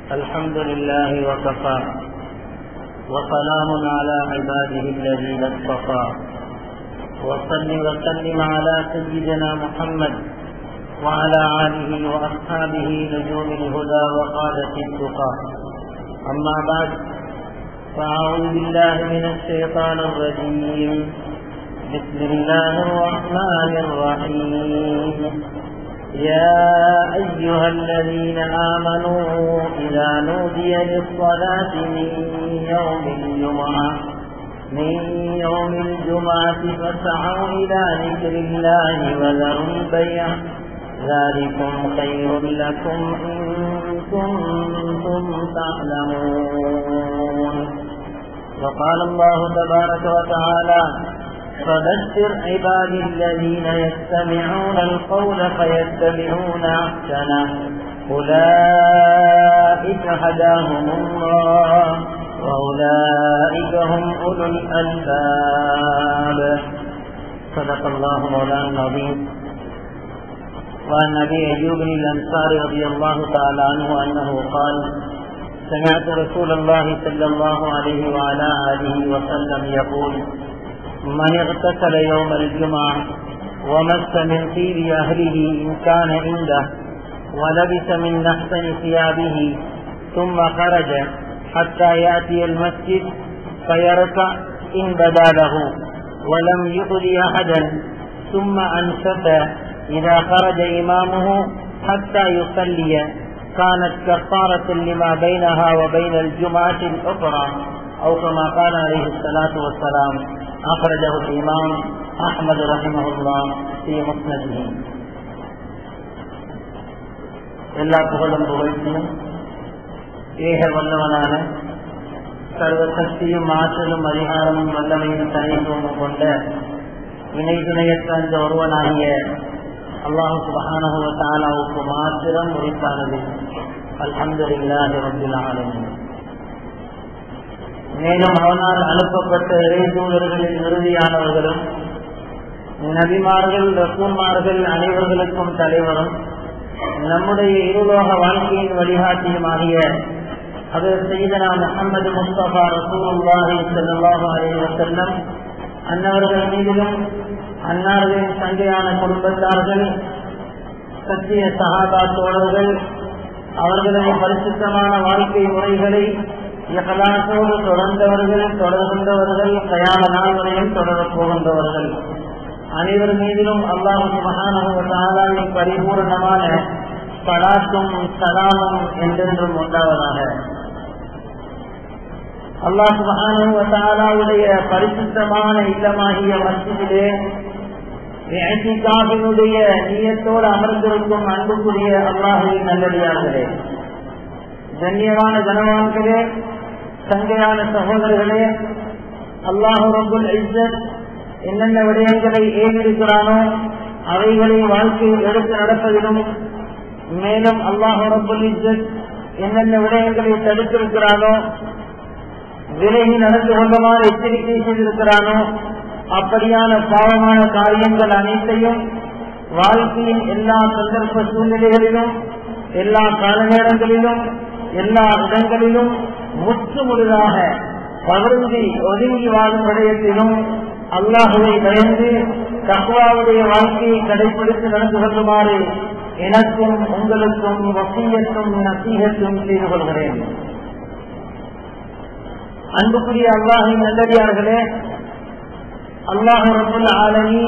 الحمد لله وكفى وسلام على عباده الذين اصطفى وصل وسلم على سيدنا محمد وعلى آله وأصحابه نجوم الهدى وقادة التقى أما بعد فأعوذ بالله من الشيطان الرجيم بسم الله الرحمن الرحيم يا أيها الذين آمنوا إذا نودي للصلاة من يوم الجمعة من يوم الجمعة فاسعوا إلى ذكر الله وذروا البيع ذلكم خير لكم إن كنتم تعلمون وقال الله تبارك وتعالى فبشر عبادي الذين يستمعون القول فيتبعون احسنه اولئك هداهم الله واولئك هم اولو الالباب صدق الله مولانا العظيم وعن ابي ايوب الانصاري رضي الله تعالى عنه انه قال سمعت رسول الله صلى الله عليه وعلى اله وسلم يقول من اغتسل يوم الجمعة ومس من طيب أهله إن كان عنده ولبس من أحسن ثيابه ثم خرج حتى يأتي المسجد فيركع إن بدا له ولم يؤذي أحدا ثم أنشف إذا خرج إمامه حتى يصلي كانت كفارة لما بينها وبين الجمعة الأخرى أو كما قال عليه الصلاة والسلام أخرجه الإمام أحمد رحمه الله في مسنده எல்லா புகழும் புகழ்ச்சியும் ஏக வல்லவனான சர்வ சக்தியும் ஆற்றலும் அதிகாரமும் வல்லமையும் தனித்துவமும் கொண்ட இணை துணையற்ற அந்த ஒருவனாகிய அல்லாஹு சுபஹானஹுவத்தாலாவுக்கு மாத்திரம் உரித்தானது அல்ஹம்துலில்லாஹி ரப்பில் ஆலமீன் மேலும் அவனால் அனுப்பப்பட்ட இறை தூதர்களில் இறுதியானவர்களும் நபிமார்கள் ரசூன்மார்கள் அனைவர்களுக்கும் தலைவரும் நம்முடைய இருலோக வாழ்க்கையின் வழிகாட்டியுமாகிய அவர் செய்தனா முகமது முஸ்தபா ரசூலுல்லாஹி ஸல்லல்லாஹு அலைஹி வஸல்லம் அன்னவர்கள் மீதிலும் அன்னார்களின் தங்கையான குடும்பத்தார்கள் சத்திய சகாபா தோழர்கள் அவர்களது பரிசுத்தமான வாழ்க்கை முறைகளை இகலாசோடு தொடர்ந்தவர்கள் தொடர்கின்றவர்கள் கயான நாள்களையும் தொடரப் போகின்றவர்கள் அனைவர் மீதிலும் அல்லாஹு மகானவின் பரிபூர்ணமான பலாத்தும் சலாமும் என்றென்றும் உண்டாவதாக அல்லாஹு மகானவுடைய பரிசுத்தமான இல்லமாகிய மசிதிலே காவினுடைய நீயத்தோடு அமர்ந்திருக்கும் அன்புக்குரிய அல்லாஹுவின் நல்லடியார்களே கண்ணியமான கனவான்களே சங்கையான சகோதரர்களே அல்லாஹு ரபுல் இஸ்ஸத் என்னென்ன விடயங்களை ஏறியிருக்கிறானோ அவைகளை வாழ்க்கையில் எடுத்து நடப்பதிலும் மேலும் அல்லாஹு ரபுல் இஸ்ஸத் என்னென்ன விடயங்களை தடுத்திருக்கிறானோ விலகி நடந்து கொண்டமான எச்சரிக்கை செய்திருக்கிறானோ அப்படியான பாவமான காரியங்கள் அனைத்தையும் வாழ்க்கையின் எல்லா சந்தர்ப்ப சூழ்நிலைகளிலும் எல்லா கால நேரங்களிலும் எல்லா இடங்களிலும் முற்று முழுதாக பகிர்ந்து ஒதுங்கி வாழும் விடயத்திலும் அல்லாஹுவை பயந்து தக்குவாவுடைய வாழ்க்கையை கடைபிடித்து நடந்து கொள்ளுமாறு எனக்கும் உங்களுக்கும் வசீகத்தும் நசீகத்தும் செய்து கொள்கிறேன் அன்புக்குரிய அல்லாஹின் நல்லடியார்களே அல்லாஹு ரபுல் ஆலமி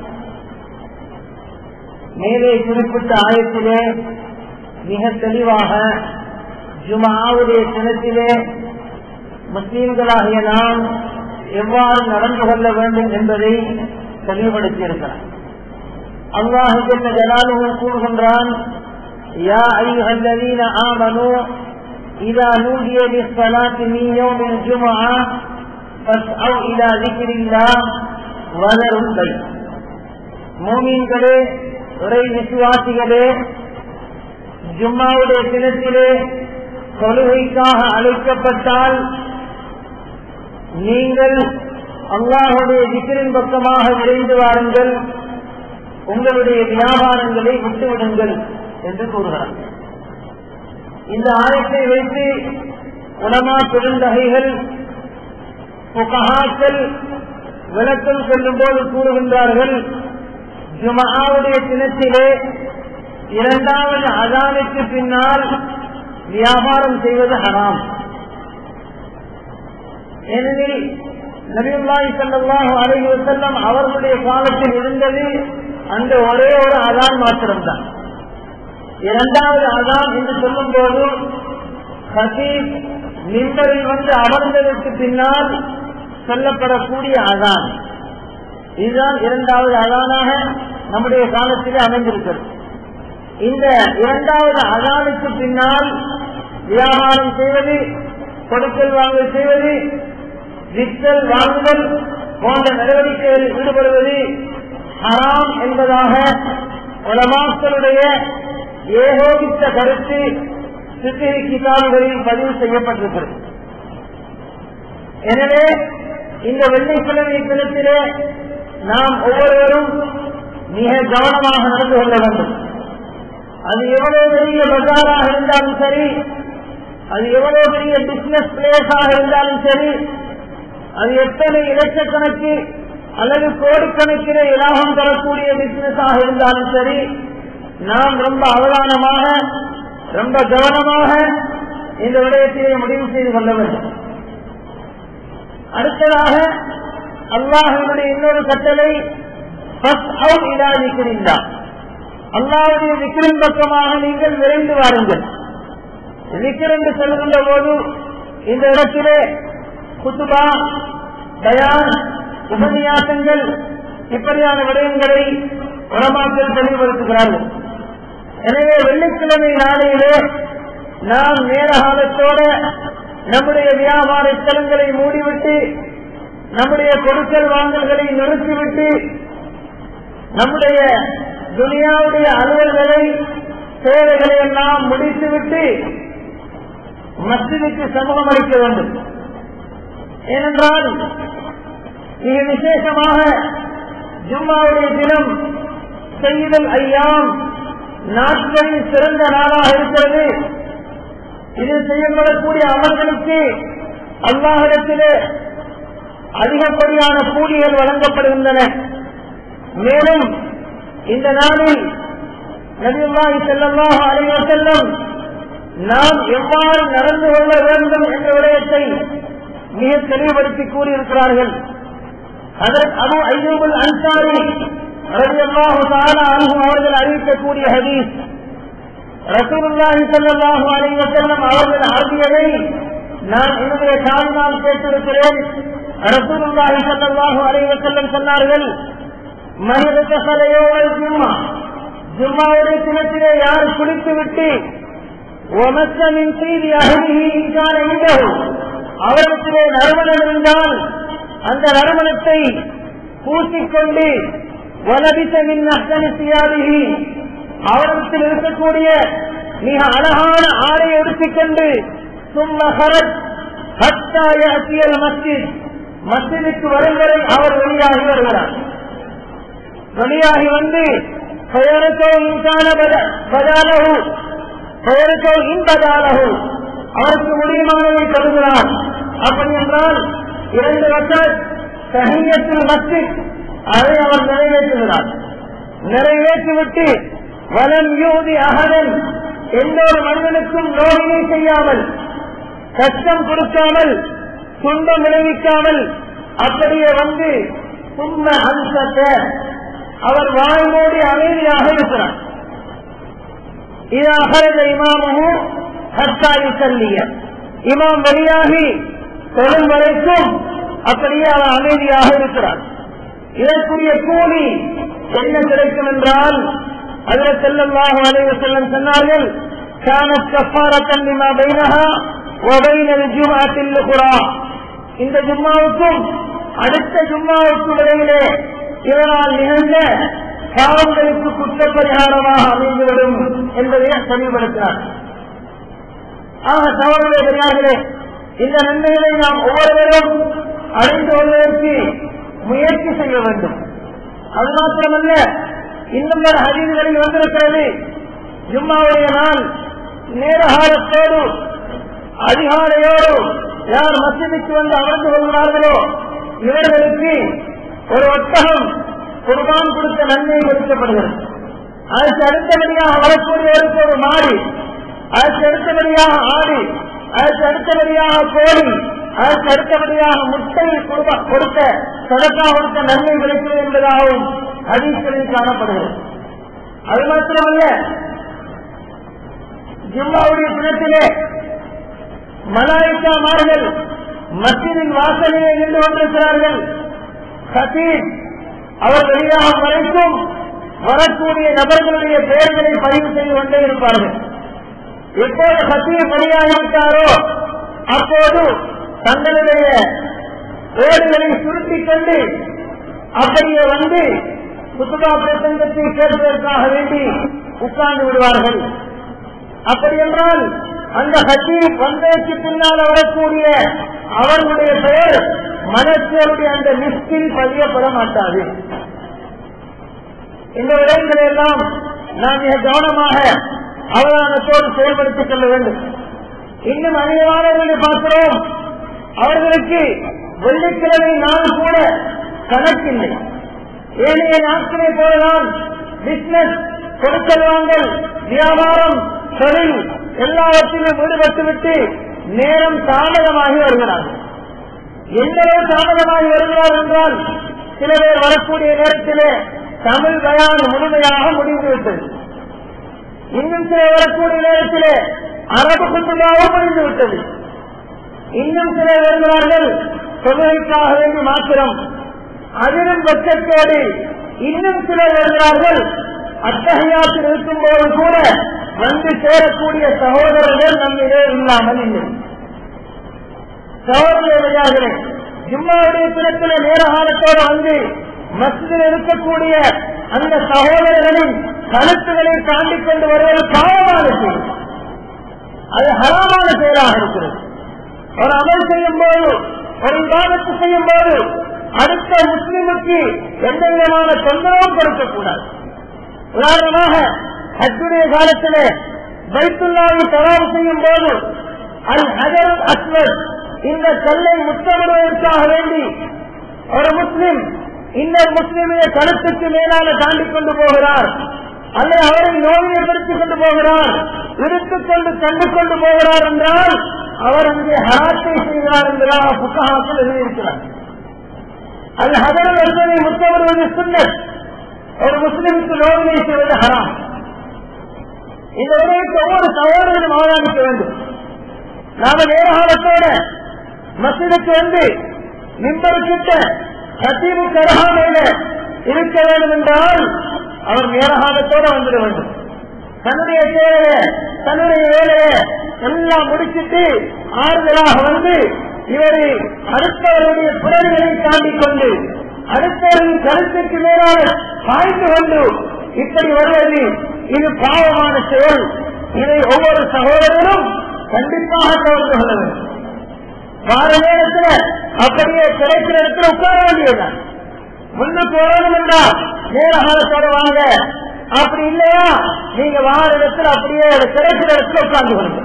மேலே குறிப்பிட்ட ஆயத்திலே மிக தெளிவாக ஜுமாவுடைய தினத்திலே முஸ்லீம்களாகிய நாம் எவ்வாறு நடந்து கொள்ள வேண்டும் என்பதை தெளிவுபடுத்தியிருக்கிறார் அல்லாஹு ஜலாலுவும் கூறுகின்றான் யா ஐயுஹல்லதீன ஆமனு إذا نودي للصلاة من يوم الجمعة فاسعوا إلى ذكر الله وذروا البيع மூமீன்களே இறை விசுவாசிகளே ஜும்மாவுடைய தினத்திலே தொழுகைக்காக அழைக்கப்பட்டால் நீங்கள் அல்லாஹுடைய திக்கிரின் பக்கமாக விரைந்து வாருங்கள் உங்களுடைய வியாபாரங்களை விட்டுவிடுங்கள் என்று கூறுகிறார் இந்த ஆயத்தை வைத்து உலமா பெருந்தகைகள் புகஹாக்கள் விளக்கம் சொல்லும் போது கூறுகின்றார்கள் ஜுமாவுடைய தினத்திலே இரண்டாவது அதானுக்கு பின்னால் வியாபாரம் செய்வது ஹராம் ஏனெனில் நபியுல்லாஹி ஸல்லல்லாஹு அலைஹி வஸல்லம் அவர்களுடைய காலத்தில் இருந்தது அந்த ஒரே ஒரு அதான் மாத்திரம்தான் இரண்டாவது அதான் என்று சொல்லும் போது ஹசீப் மின்பரில் வந்து அமர்ந்ததற்கு பின்னால் சொல்லப்படக்கூடிய அதான் இதுதான் இரண்டாவது அதானாக நம்முடைய காலத்திலே அமைந்திருக்கிறது இந்த இரண்டாவது அதானுக்கு பின்னால் வியாபாரம் செய்வது கொடுக்கல் வாங்கல் செய்வது விற்றல் வாங்குதல் போன்ற நடவடிக்கைகளில் ஈடுபடுவது ஹராம் என்பதாக உலமாக்களுடைய ஏகோபித்த கருத்து சித்திரை கிதாபுகளில் பதிவு செய்யப்பட்டிருக்கிறது எனவே இந்த வெள்ளிக்கிழமை தினத்திலே நாம் ஒவ்வொருவரும் மிக கவனமாக நடந்து கொள்ள வேண்டும் அது எவ்வளவு பெரிய பஜாராக இருந்தாலும் சரி அது எவ்வளவு பெரிய பிசினஸ் பிளேஸாக இருந்தாலும் சரி அது எத்தனை இலட்சக்கணக்கு அல்லது கோடிக்கணக்கிலே இலாபம் தரக்கூடிய பிசினஸாக இருந்தாலும் சரி நாம் ரொம்ப அவதானமாக ரொம்ப கவனமாக இந்த விடயத்திலே முடிவு செய்து கொள்ள வேண்டும் அடுத்ததாக அல்லாஹனுடைய இன்னொரு கட்டளை அல்லாவுடைய விக்கிரின் பக்கமாக நீங்கள் விரைந்து வாருங்கள் விக்கிர் என்று சொல்கின்ற போது இந்த இடத்திலே குத்துபா தயான் உபன்யாசங்கள் இப்படியான விடயங்களை உலமாக்கள் தெளிவுபடுத்துகிறார்கள் எனவே வெள்ளிக்கிழமை நாளையிலே நாம் நேர காலத்தோட நம்முடைய வியாபார ஸ்தலங்களை மூடிவிட்டு நம்முடைய கொடுக்கல் வாங்கல்களை நிறுத்திவிட்டு நம்முடைய துனியாவுடைய அலுவல்களை சேவைகளை எல்லாம் முடித்துவிட்டு மஸ்ஜிதுக்கு சமூகம் அளிக்க வேண்டும் ஏனென்றால் மிக விசேஷமாக ஜும்மாவுடைய தினம் செய்தல் ஐயாம் நாட்களில் சிறந்த நாளாக இருக்கிறது இதில் செய்யப்படக்கூடிய அமல்களுக்கு அல்லாஹிடத்திலே அதிகப்படியான கூலிகள் வழங்கப்படுகின்றன மேலும் இந்த நாளில் நபியுல்லாஹி ஸல்லல்லாஹு அலைஹி வஸல்லம் நாம் எவ்வாறு நடந்து கொள்ள வேண்டும் என்ற விடயத்தை மிக தெளிவுபடுத்தி கூறியிருக்கிறார்கள் அதற்கு அபு ஐயூபுல் அன்சாரி ரலியல்லாஹு தஆலா அன்ஹு அவர்கள் அறிவிக்கக்கூடிய ஹதீஸ் ரசூலுல்லாஹி ஸல்லல்லாஹு அலைஹி வஸல்லம் அவர்கள் ஆகியவை நான் என்னுடைய காலினால் கேட்டிருக்கிறேன் ரசூலுல்லாஹி ஸல்லல்லாஹு அலைஹி வஸல்லம் சொன்னார்கள் மனித சலையோவல் ஜும்மா ஜும்மாவுடைய தினத்திலே யார் குளித்து விட்டு ஒமத்தமின் செய்தி அகலிகி இன்கான இடவு அவரிடத்திலே நறுமணம் இருந்தால் அந்த நறுமணத்தை பூசிக்கொண்டு வலபித்தமின் அத்தனிசியாதிகி அவரிடத்தில் இருக்கக்கூடிய மிக அழகான ஆடை எடுத்துக்கொண்டு சும்மா ஹரத் ஹத்தாய அத்தியல் மஸ்ஜித் மஸ்ஜிதுக்கு வரும் வரை அவர் வெளியாகி வருகிறார் வெளியாகி வந்து பெயருக்கோ இன்கான பதாலகு பெயருக்கோ இன்பதாலகு அவருக்கு முடியுமானதை கருதுகிறார் அப்படி என்றால் இரண்டு வருஷம் சகியத்தில் மஸ்ஜித் அதை அவர் நிறைவேற்றுகிறார் நிறைவேற்றிவிட்டு வலம் யோதி அகதன் எந்த ஒரு மனிதனுக்கும் நோயினை செய்யாமல் கஷ்டம் கொடுக்காமல் துன்பம் விளைவிக்காமல் அப்படியே வந்து சும்ம அம்சத்தை அவர் வாய்மோடி அமைதியாக இருக்கிறார் இது அகரத இமாமும் ஹத்தாயி சல்லிய இமாம் வெளியாகி தொழில் வரைக்கும் அப்படியே அவர் அமைதியாக இருக்கிறார் இதற்குரிய கூலி என்ன கிடைக்கும் என்றால் அதில் செல்லல்லாஹு அலைவ செல்லம் சொன்னார்கள் كانت كفارة لما بينها وبين الجمعة الأخرى இந்த ஜும்மாவுக்கும் அடுத்த ஜும்மாவுக்கு இடையிலே இதனால் நிகழ்ந்த பாவங்களுக்கு குற்ற பரிகாரமாக அமைந்துவிடும் என்பதை தெளிவுபடுத்தினார் ஆக சகோதரர்களே பெரியார்களே இந்த நன்மைகளை நாம் ஒவ்வொருவரும் அறிந்து கொள்வதற்கு முயற்சி செய்ய வேண்டும் அது மாத்திரமல்ல இன்னும் ஒரு ஹதீதுகளில் வந்திருக்கிறது ஜும்மாவுடைய நாள் நேரகாலத்தோடு அதிகாலையோடு யார் மசிதிக்கு வந்து அமர்ந்து கொள்கிறார்களோ இவர்களுக்கு ஒரு ஒட்டகம் குர்பான் கொடுத்த நன்மை கொடுக்கப்படுகிறது அதற்கு அடுத்தபடியாக வரக்கூடியவருக்கு ஒரு மாறி அதற்கு அடுத்தபடியாக ஆடி அதற்கு அடுத்தபடியாக கோழி அதற்கு அடுத்தபடியாக முட்டை கொடுக்க- கொடுத்த சதக்கா கொடுத்த நன்மை கிடைக்கிறது என்பதாகவும் ஹதீஸ்களில் காணப்படுகிறது அது மாத்திரமல்ல ஜிம்மாவுடைய தினத்திலே மலாய்க்காமார்கள் மஸ்ஜிதின் வாசலிலே நின்று கொண்டிருக்கிறார்கள் ஹசீப் அவர் வெளியாகும் வரைக்கும் வரக்கூடிய நபர்களுடைய பெயர்களை பதிவு செய்து கொண்டே இருப்பார்கள் எப்போது ஹசீப் வெளியாகிவிட்டாரோ அப்போது தங்களுடைய ஏடுகளை சுருட்டிக் கொண்டு அப்படியே வந்து குத்துபா பிரசங்கத்தை கேட்பதற்காக வேண்டி உட்கார்ந்து விடுவார்கள் அப்படி என்றால் அந்த ஹசீப் வந்ததற்கு பின்னால் வரக்கூடிய அவர்களுடைய பெயர் மனசருடைய அந்த லிஸ்டில் பதியப்பட மாட்டாது இந்த விடயங்களை எல்லாம் நாம் மிக கவனமாக அவதானத்தோடு செயல்படுத்திக் கொள்ள வேண்டும் இன்னும் அதிகமானவர்களை பார்க்கிறோம் அவர்களுக்கு வெள்ளிக்கிழமை நாள் கூட கணக்கில்லை ஏனைய நாட்களை போலதான் பிசினஸ் கொடுக்கல் வாங்கல் வியாபாரம் தொழில் எல்லாவற்றிலும் ஈடுபட்டுவிட்டு நேரம் தாமதமாகி வருகிறார்கள் எந்த அளவு தாமதமாகி வருகிறார் என்றால் சில பேர் வரக்கூடிய நேரத்திலே தமிழ் பயான் முழுமையாக முடிந்துவிட்டது இன்னும் சில வரக்கூடிய நேரத்திலே அரபு குண்டுமாக முடிந்துவிட்டது இன்னும் சிலர் வருகிறார்கள் தொழிலுக்காக வேண்டி மாத்திரம் அதிலும் பட்சத்தோடு இன்னும் சிலர் வருகிறார்கள் அத்தகையாத்தில் இருக்கும்போது கூட வந்து சேரக்கூடிய சகோதரர்கள் நம்மிலே இல்லாமல் இல்லை சகோதரர்களே ஜிம்மாவுடைய தினத்தில நேர காலத்தோடு வந்து மஸ்ஜிதில் இருக்கக்கூடிய அந்த சகோதரர்களின் கருத்துக்களை தாண்டிக் கொண்டு வருவது பாவமான செயல் அது ஹராமான செயலாக இருக்கிறது ஒரு அமல் செய்யும் போது ஒரு விவாதத்து செய்யும் போது அடுத்த முஸ்லிமுக்கு எந்த விதமான தொந்தரவும் கொடுக்கக்கூடாது உதாரணமாக ஹஜ்ஜுடைய காலத்திலே பைத்துல்லாவை தராவு செய்யும் போது அல் ஹஜர் அஸ்வத் இந்த கல்லை முத்தமிடுவதற்காக வேண்டி ஒரு முஸ்லிம் இந்த முஸ்லிமுடைய கருத்துக்கு மேலான தாண்டி கொண்டு போகிறார் அல்லது அவரை நோயப்படுத்திக் கொண்டு போகிறார் இழுத்துக் கொண்டு கண்டு கொண்டு போகிறார் என்றால் அவர் அங்கே ஹராத்தை செய்கிறார் என்பதாக புத்தகத்தில் எழுதியிருக்கிறார் அது ஹதர் வருவதை முத்தமிடுவது சுன்னத் ஒரு முஸ்லிமுக்கு நோவினை செய்வது ஹராம் இந்த விடயத்தை ஒவ்வொரு சகோதரனும் அவதானிக்க வேண்டும் நாம நேரகாலத்தோட மசிதுக்கு வந்து மிம்பருக்கிட்ட கத்தீபு கரகாமையில இருக்க வேண்டும் என்றால் அவர் நேரகாலத்தோட வந்துட வேண்டும் தன்னுடைய சேவைய தன்னுடைய வேலைய எல்லாம் முடிச்சிட்டு ஆறுதலாக வந்து இவரை அடுத்தவருடைய குரல்களை தாண்டிக் கொண்டு அடுத்தவரின் கருத்துக்கு மேலாக பாய்ந்து கொண்டு இப்படி வருவது இது பாவமான செயல் இதை ஒவ்வொரு சகோதரரும் கண்டிப்பாக கவர்ந்து கொள்ள வேண்டும் வார நேரத்தில் அப்படியே கிடைக்கிற இடத்துல உட்கார வேண்டியதுதான் முன்னுக்கு வரணும் என்றா நேர காலத்தோட வாங்க அப்படி இல்லையா நீங்க வார இடத்துல அப்படியே கிடைக்கிற இடத்துல உட்கார்ந்து கொள்ளுங்க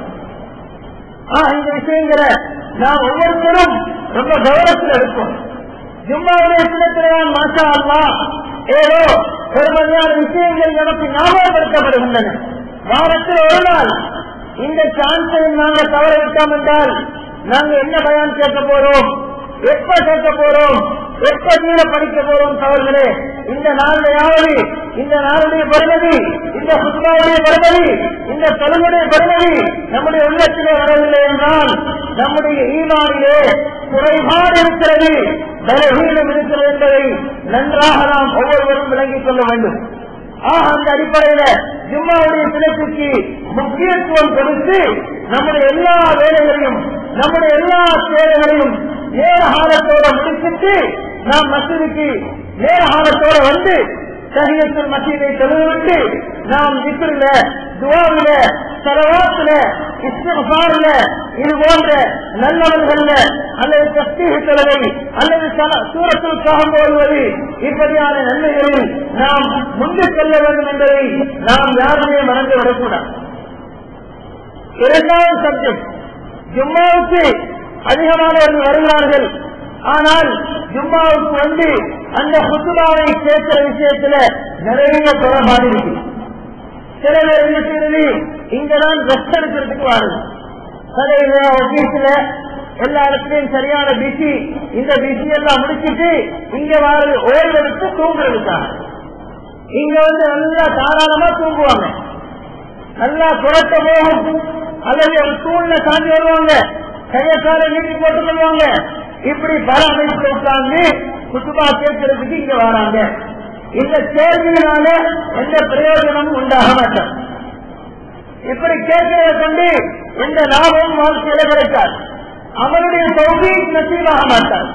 ஆஹ் இந்த விஷயங்களை நாம் ஒவ்வொருத்தரும் ரொம்ப கௌரவத்தில் எடுப்போம் ஜும்மாவுடைய சின்னத்தில்தான் மாஷா அல்லா ஏதோ பெருமதியான விஷயங்கள் நமக்கு ஞாபகப்படுத்தப்படுகின்றன வாரத்தில் ஒரு நாள் இந்த சான்ஸை நாங்கள் தவற விட்டோம் என்றால் நாங்க என்ன பயன் கேட்க போறோம் எப்ப கேட்க போறோம் எப்ப நீள படிக்க போறோம் தவறுகளே இந்த நாளையாவது இந்த நாளுடைய பெருமதி இந்த சுற்றுலாவுடைய பெருமதி இந்த தொழிலுடைய பெருமதி நம்முடைய உள்ளத்திலே வரவில்லை என்றால் நம்முடைய ஈமானிலே குறைபாடு இருக்கிறது பலவீனம் இருக்கிறது என்பதை நன்றாக நாம் ஒவ்வொருவரும் விளங்கிக் கொள்ள வேண்டும் ஆக அந்த அடிப்படையில ஜும்மாவுடைய சிறப்புக்கு முக்கியத்துவம் கொடுத்து நம்முடைய எல்லா வேலைகளையும் நம்முடைய எல்லா சேவைகளையும் நேரகாலத்தோட முடிச்சுட்டு நாம் மசூதிக்கு நேரகாலத்தோட வந்து சரியத்தில் மசீதை தொழுவிட்டு நாம் திப்பிரில துவாவில செலவாத்துல இஸ்லாமில இது போன்ற நல்லவர்கள்ல அல்லது சக்தி தொழுகை அல்லது சூரத்தில் காகம் போடுவது இப்படியான நன்மைகளில் நாம் முன்பு செல்ல வேண்டும் என்பதை நாம் யாருமே மறந்து விடக்கூடாது இரண்டாவது சப்ஜெக்ட் ஜும்மாவுக்கு அதிகமானவர்கள் வருகிறார்கள் ஆனால் ஜும்மாவுக்கு வந்து அந்த குத்துபாவை சேர்க்கிற விஷயத்துல நிறைய தொடர்பாடு இருக்கு சில பேர் என்ன செய்யறது இங்கதான் ரெஸ்ட் எடுக்கிறதுக்கு வாருது கடையில ஆபீஸ்ல எல்லா இடத்துலயும் சரியான பிசி இந்த பிசி எல்லாம் முடிச்சிட்டு இங்க வாரு ஓய்வெடுத்து தூங்குறதுக்காக இங்க வந்து நல்லா தாராளமா தூங்குவாங்க நல்லா குறைத்த போகும் அல்லது ஒரு தூண்ல சாந்தி வருவாங்க கையக்கால நீட்டி போட்டுக் கொள்வாங்க இப்படி பல அமைப்பு உட்கார்ந்து குத்துபா கேட்கறதுக்கு இங்க வராங்க இந்த கேள்வியினால எந்த பிரயோஜனமும் உண்டாக மாட்டார் இப்படி கேட்கிறத கொண்டு எந்த லாபமும் வாழ்க்கையில கிடைக்காது அவருடைய தொகுதி நசீவாக மாட்டார்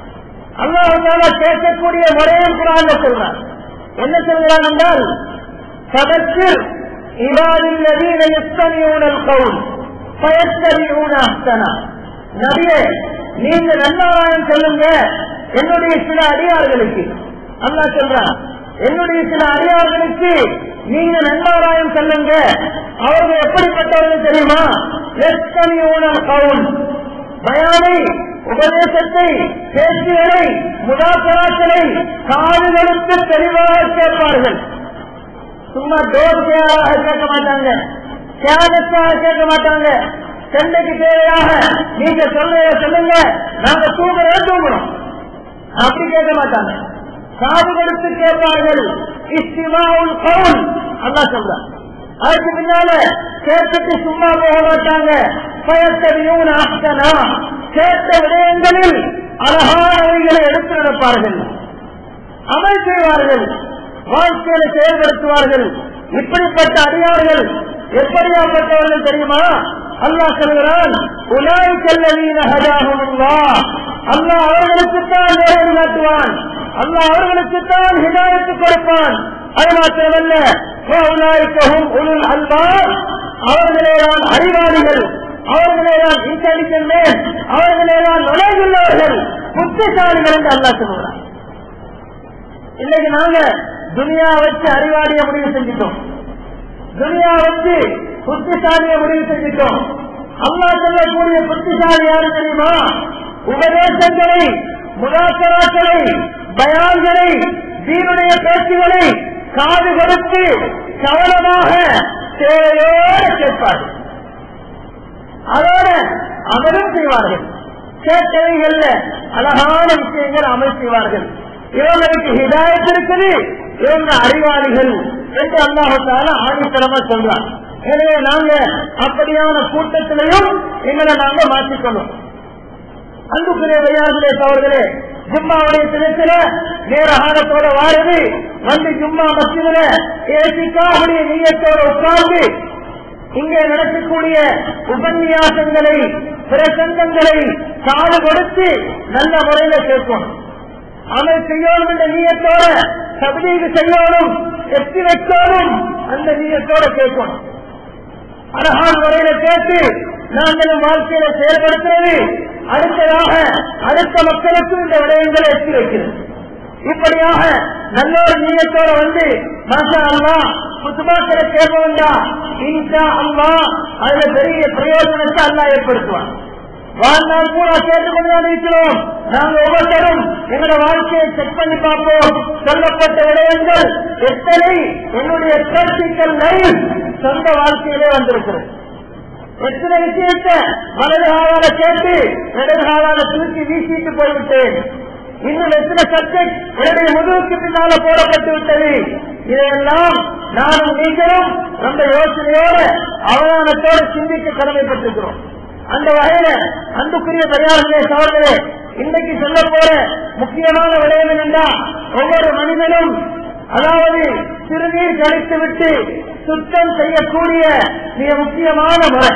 அல்லாஹால கேட்கக்கூடிய முறையும் குரான் சொல்றார் என்ன சொல்கிறான் என்றால் சதத்தில் இவாரில்லதீன எத்தனையூனல் கவுல் பயத்தறியூன அஸ்தனா நபியே நீங்க நல்லாராயம் சொல்லுங்க என்னுடைய சில அடியார்களுக்கு அல்லா சொல்றான் என்னுடைய சில அடியார்களுக்கு நீங்க நல்லாராயம் சொல்லுங்க அவர்கள் எப்படிப்பட்டவர்கள் தெரியுமா எத்தனையூனல் கவுல் பயானை உபதேசத்தை பேச்சுகளை முதாக்கராக்களை காதுகளுக்கு தெளிவாக கேட்பார்கள் சும்மா தோசையாக கேட்க மாட்டாங்க தியாகத்தாக கேட்க மாட்டாங்க சென்னைக்கு தேவையாக நீங்க சொல்ல சொல்லுங்க நாங்க தூங்குறத தூங்குறோம் அப்படி கேட்க மாட்டாங்க காது கொடுத்து கேட்பார்கள் இஸ்திமாவுல் கவுல் அல்லா சொல்ற அதுக்கு பின்னால கேட்டுட்டு சும்மா போக மாட்டாங்க பயத்தறியும் ஆஸ்தனா கேட்ட விடயங்களில் அழகானவைகளை எடுத்து நடப்பார்கள் அமல் செய்வார்கள் வாழ்க்கையில செயல்படுத்துவார்கள் இப்படிப்பட்ட அடியார்கள் எப்படியாப்பட்டவர்கள் தெரியுமா அல்லாஹ் சொல்கிறான் உலாய் செல்லவீன ஹஜாகுமுல்லா அல்லாஹ் அவர்களுக்குத்தான் நேரம் காட்டுவான் அல்லாஹ் அவர்களுக்குத்தான் ஹிதாயத்து கொடுப்பான் அது மாத்திரமல்ல உலாய்க்கவும் உளுள் அல்வா அவர்களே தான் அறிவாளிகள் அவர்களே தான் இன்டெலிஜென்ட் மேன் அவர்களே தான் நுழைவுள்ளவர்கள் புத்திசாலிகள் என்று அல்லாஹ் சொல்கிறான் இன்னைக்கு நாங்க துனியா வச்சு அறிவாளிய முடிவு செஞ்சிட்டோம் துனியா வச்சு புத்திசாலிய முடிவு செஞ்சிட்டோம் அல்லா சொல்லக்கூடிய புத்திசாலி யாரு தெரியுமா உபதேசங்களை முதாக்கராக்களை பயான்களை தீனுடைய பேச்சுகளை காது கொடுத்து கவனமாக தேவையோடு கேட்பார்கள் அதோட அமலும் செய்வார்கள் கேட்டவைகள்ல அழகான விஷயங்கள் அமல் செய்வார்கள் இவங்களுக்கு ஹிதாயத் இருக்குது இவங்க அறிவாளிகள் என்று அல்லாஹால ஆணித்தரமா சொல்றார் எனவே நாங்க அப்படியான கூட்டத்திலையும் எங்களை நாங்க மாற்றிக்கணும் அன்புக்குரிய வையாதுலே அவர்களே ஜும்மாவுடைய தினத்தில நேர ஆகத்தோட வாருது வந்து ஜும்மா மத்தியில ஏசிக்காவுடைய நீயத்தோட உட்கார்ந்து இங்கே நடக்கக்கூடிய உபன்யாசங்களை பிரசங்கங்களை காது கொடுத்து நல்ல முறையில கேட்கணும் அமல் செய்யணும் என்ற நீயத்தோட தபலீது செய்யணும் எத்தி வைக்கணும் அந்த நீயத்தோட கேட்கணும் அழகான முறையில கேட்டு நாங்களும் வாழ்க்கையில செயல்படுத்துறது அடுத்ததாக அடுத்த மக்களுக்கும் இந்த விடயங்களை எத்தி வைக்கிறது இப்படியாக நல்ல ஒரு நீயத்தோட வந்து மாஷா அல்லா புத்துமாக்களை கேட்க வேண்டாம் இன்ஷா அல்லா அதுல பெரிய பிரயோஜனத்தை அல்லா ஏற்படுத்துவான் வாழ்நாள் பூரா கேட்டுக்கொண்டுதான் இருக்கிறோம் நாங்க ஒவ்வொருத்தரும் எங்களோட வாழ்க்கையை செக் பண்ணி பார்ப்போம் சொல்லப்பட்ட விடயங்கள் எத்தனை என்னுடைய பிராக்டிக்கல் லைஃப் சொந்த வாழ்க்கையிலே வந்திருக்கிறது எத்தனை விஷயத்தை வலது காலால கேட்டு இடது காலால தூக்கி வீசிட்டு போய்விட்டேன் இன்னும் எத்தனை சப்ஜெக்ட் என்னுடைய முதுகுக்கு பின்னால போடப்பட்டு விட்டது இதையெல்லாம் நானும் நீங்களும் ரொம்ப யோசனையோட அவதானத்தோடு சிந்திக்க கடமைப்பட்டிருக்கிறோம் அந்த வகையில அன்புக்குரிய பெரியார்களே சவர்களே இன்னைக்கு சொல்ல போற முக்கியமான விடயம் என்னென்றா ஒவ்வொரு மனிதனும் அதாவது சிறுநீர் கழித்து விட்டு சுத்தம் செய்யக்கூடிய மிக முக்கியமான முறை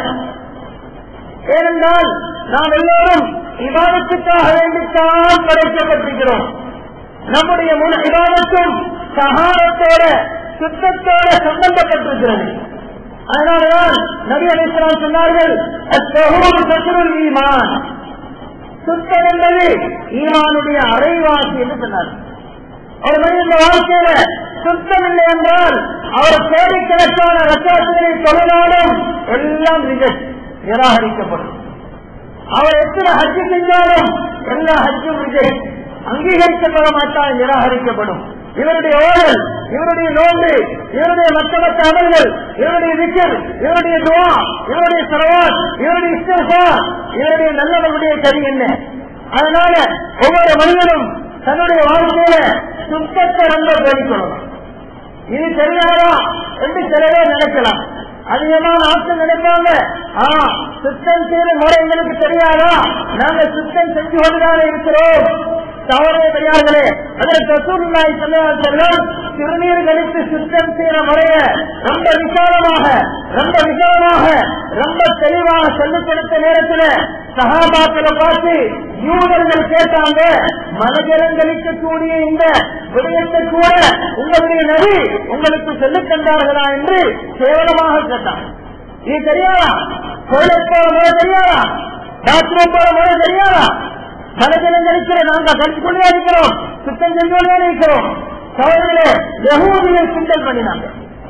ஏனென்றால் நாம் எல்லோரும் விவாதத்துக்காக வேண்டித்தான் படைக்கப்பட்டிருக்கிறோம் நம்முடைய முழு விவாதத்தும் சகாரத்தோட சுத்தத்தோட சம்பந்தப்பட்டிருக்கிறது அதனால்தான் நபி அலிஸ்லாம் சொன்னார்கள் சசுருள் ஈமான் சுத்தம் என்பது ஈமானுடைய அரைவாசி என்று சொன்னார் ஒரு மனித வாழ்க்கையில சுத்தம் இல்லை என்றால் அவர் கோடிக்கணக்கான ரசாயனங்களை தொழிலாலும் எல்லாம் ரிஜெக்ட் நிராகரிக்கப்படும் அவர் எத்தனை ஹஜ்ஜு செஞ்சாலும் எல்லா ஹஜ்ஜும் ரிஜெக்ட் அங்கீகரிக்கப்பட மாட்டால் நிராகரிக்கப்படும் இவருடைய ஓடல் இவருடைய நோன்பு இவருடைய மற்ற மற்ற அமல்கள் இவருடைய விக்கல் இவருடைய துவா இவருடைய சரவாத் இவருடைய இஸ்தா இவருடைய நல்லவர்களுடைய கதி என்ன அதனால ஒவ்வொரு மனிதனும் தன்னுடைய வாழ்க்கையில சுத்தத்தை ரொம்ப பேணிக்கணும் இது தெரியாதா என்று சிலவே நினைக்கலாம் அதிகமான ஆட்கள் நினைப்பாங்க ஆ சுத்தம் செய்யற முறை எங்களுக்கு தெரியாதா நாங்க சுத்தம் செஞ்சு கொண்டுதானே இருக்கிறோம் தவறே பெரியார்களே அதற்கு ரசூலுல்லாஹி ஸல்லல்லாஹு அலைஹி வஸல்லம் சிறுநீர் கழித்து சுத்தம் செய்யற முறைய ரொம்ப விசாலமாக ரொம்ப விசாலமாக ரொம்ப தெளிவாக சொல்லிக் கொடுத்த நேரத்தில் சகாபாக்களை பார்த்து யூதர்கள் கேட்டாங்க மனஜலங்களிக்கக்கூடிய இந்த விடயத்தை கூட உங்களுடைய நபி உங்களுக்கு சொல்லித் தந்தார்களா என்று கேவலமாக கேட்டாங்க இது தெரியாதா கோயிலுக்கு போற முறை தெரியாதா பாத்ரூம் போற முறை தெரியாதா மனஜலம் கழிக்கிற நாங்க கழிச்சு கொண்டே இருக்கிறோம் சுத்தம் செஞ்சு கொண்டே இருக்கிறோம் சோழர்களே யகூதியை கிண்டல் பண்ணினாங்க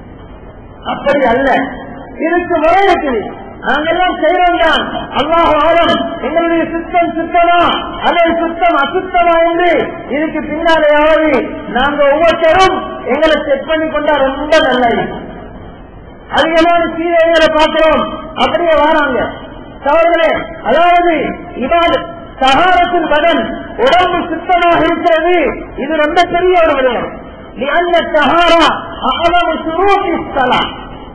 அப்படி அல்ல இதுக்கு முறை இருக்குது நாங்கெல்லாம் செய்யறோம் தான் அல்லாஹ் ஆழம் எங்களுடைய சுத்தம் சுத்தமா அதை சுத்தம் அசுத்தமா என்று இதுக்கு பின்னாலேயாவது நாங்க ஒவ்வொருத்தரும் எங்களை செக் பண்ணி கொண்டா ரொம்ப நல்லது அதிகமான சீதைகளை பார்க்கிறோம் அப்படியே வராங்க சோழர்களே அதாவது இவாது சகாரத்தின் பதன் உடம்பு சுத்தமாக இருக்கிறது இது ரொம்ப பெரிய ஒரு விடயம் அந்த சகாரா அகலவு சுரூபி ஸ்தலம்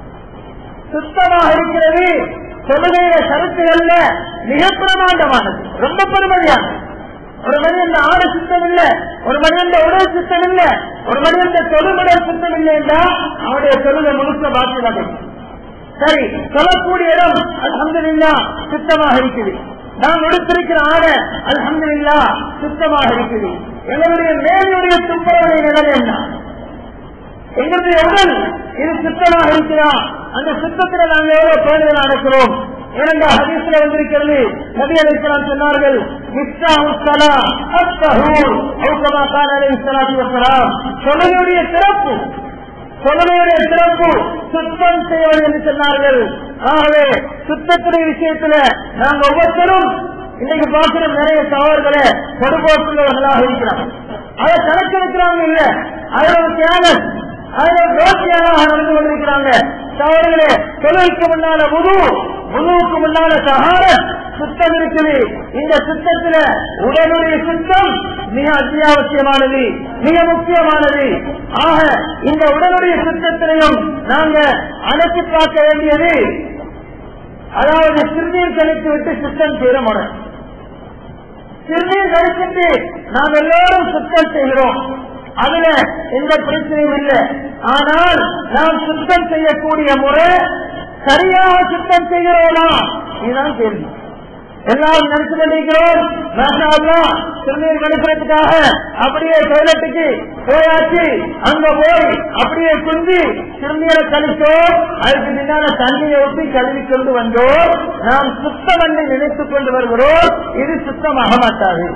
சுத்தமாக இருக்கிறது தொழுகைய கருத்துகள்ல மிக பிரமாண்டமானது ரொம்ப பெருமதியானது ஒரு மனிதன் ஆட சுத்தம் இல்ல ஒரு மனிதன் உடல் சுத்தம் இல்ல ஒரு மனிதன் தொழுமுடல் சுத்தம் இல்லை என்றால் அவனுடைய தொழுகை முழுக்க பாக்கியதாக சரி சொல்லக்கூடிய இடம் அலமதுல்லா சுத்தமாக இருக்குது நாம் எடுத்திருக்கிற ஆடை அலமதுல்லா சுத்தமாக இருக்குது எங்களுடைய மேலுடைய துப்புரவுடைய நிலைமை என்ன எங்களுடைய உடல் இது சுத்தமாக இருக்கிறா அந்த சுத்தத்தில் நாங்கள் எவ்வளவு பேணுதல் நடக்கிறோம் இரண்டு ஹதீஸ்ல வந்திருக்கிறது நபி அலிஸ்லாம் சொன்னார்கள் தொழுகையுடைய சிறப்பு தொழுகையுடைய சிறப்பு சுத்தம் செய்வது என்று சொன்னார்கள் ஆகவே சுத்தத்துடைய விஷயத்துல நாங்க ஒவ்வொருத்தரும் இன்னைக்கு பார்க்கிற நிறைய தவறுகளை பொறுப்போக்குள்ளவர்களாக இருக்கிறாங்க அதை கணக்கெடுக்கிறாங்க இல்ல அதுல ஒரு தியாகம் அதுல ரோசியாக நடந்து கொண்டிருக்கிறாங்க தவறுகளே தொழிலுக்கு முன்னால முழு முழுவுக்கு முன்னால சகார சுத்தம் இருக்குது இந்த சுத்தத்துல உடலுடைய சுத்தம் மிக அத்தியாவசியமானது மிக முக்கியமானது ஆக இந்த உடலுடைய சுத்தத்திலையும் நாங்க அழைத்து பார்க்க வேண்டியது அதாவது சிறுநீர் கழித்து விட்டு சுத்தம் செய்யற முறை சிறுநீர் கழிச்சிட்டு நாம் எல்லோரும் சுத்தம் செய்கிறோம் அதுல எந்த பிரச்சனையும் இல்லை ஆனால் நாம் சுத்தம் செய்யக்கூடிய முறை சரியாக சுத்தம் செய்கிறோமா இதுதான் கேள்வி எல்லாரும் நினைச்சு கொண்டிருக்கிறோம் சிறுநீர் கழிக்கிறதுக்காக அப்படியே டொய்லெட்டுக்கு போயாச்சு அங்க போய் அப்படியே குந்தி சிறுநீரை கழித்தோம் அதுக்கு பின்னால தண்ணியை ஊற்றி கழுவி கொண்டு வந்தோம் நாம் சுத்தம் என்று நினைத்துக் கொண்டு வருகிறோம் இது சுத்தமாக மாட்டாது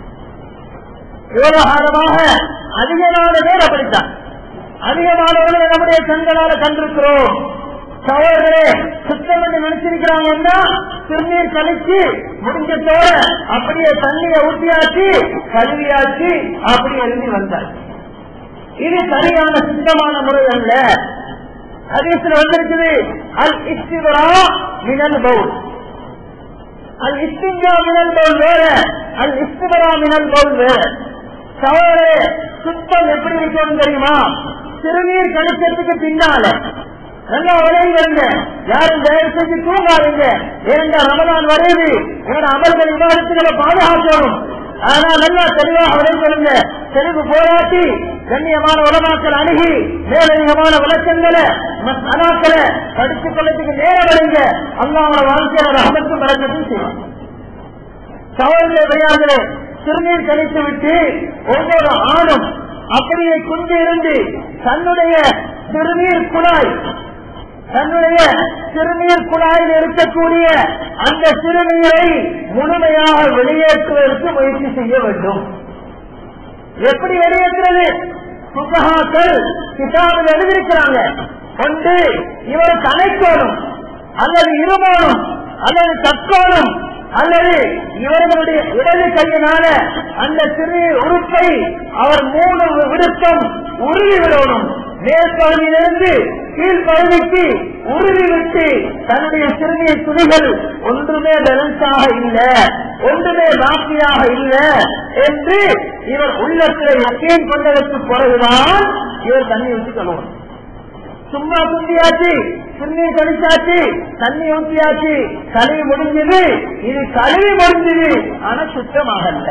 விவகாரமாக அதிகமான பேர் அப்படித்தான் அதிகமானவர்களை நம்முடைய கண்களால கண்டிருக்கிறோம் சகோதரே சுத்தம் என்று நினைச்சிருக்கிறாங்கன்னா சிறுநீர் கழிச்சு முடிஞ்சதோட அப்படியே தண்ணியை ஊற்றியாச்சு கழுவியாச்சு அப்படி எழுதி வந்தார் இது சரியான சுத்தமான முறை அல்ல ஹதீஸ்ல வந்திருக்குது அல் இஸ்திவரா மினல் பவுல் அல் இஸ்திங்கா மினல் பவுல் வேற அல் இஸ்திவரா மினல் பவுல் வேற சகோதரே சுத்தம் எப்படி இருக்கணும் தெரியுமா சிறுநீர் கழிச்சதுக்கு பின்னால நல்லா உதவி வருங்க யாரும் தயவு செஞ்சு தூங்காதீங்க ஏன்னா ரமதான் வருது என்னோட அமல்கள் விவாதத்துகளை பாதுகாக்கணும் ஆனா நல்லா தெளிவாக உழைக்கணுங்க தெளிவு போராட்டி கண்ணியமான உலமாக்கள் அணுகி மேலதிகமான விளக்கங்களை அனாக்களை படித்துக் கொள்ளத்துக்கு நேரம் வருங்க அல்லாம வாழ்க்கையில ரகமத்தும் பழக்கத்தையும் செய்வாங்க சகோதரர்களே பெரியார்களே சிறுநீர் கழித்து விட்டு ஒவ்வொரு ஆணும் அப்படியே கொண்டு இருந்து தன்னுடைய சிறுநீர் குழாய் தன்னுடைய சிறுநீர் குழாயில் இருக்கக்கூடிய அந்த சிறுநீரை முழுமையாக வெளியேற்றுவதற்கு முயற்சி செய்ய வேண்டும் எப்படி வெளியேற்றுறது புத்தகாக்கள் கிதாபில் எழுதியிருக்கிறாங்க ஒன்று இவர் கணைக்கோணும் அல்லது இருமோணும் அல்லது தற்கோணும் அல்லது இவர்களுடைய இடது கையினால அந்த சிறு உறுப்பை அவர் மூணு விருப்பம் உருவி விடணும் மேற்பகுதியிலிருந்து கீழ்ப்பகுதிக்கு உருவி விட்டு தன்னுடைய சிறுமிய துணிகள் ஒன்றுமே பேலன்ஸாக இல்ல ஒன்றுமே பாக்கியாக இல்ல என்று இவர் உள்ளத்தில் யக்கீன் கொண்டதற்கு பிறகுதான் இவர் தண்ணி ஊற்றி கழுவணும் சும்மா குந்தியாச்சு சிறுநீர் கழிச்சாச்சு தண்ணி ஊற்றியாச்சு கழுவி முடிஞ்சது இது கழுவி முடிஞ்சது ஆனா சுத்தமாகல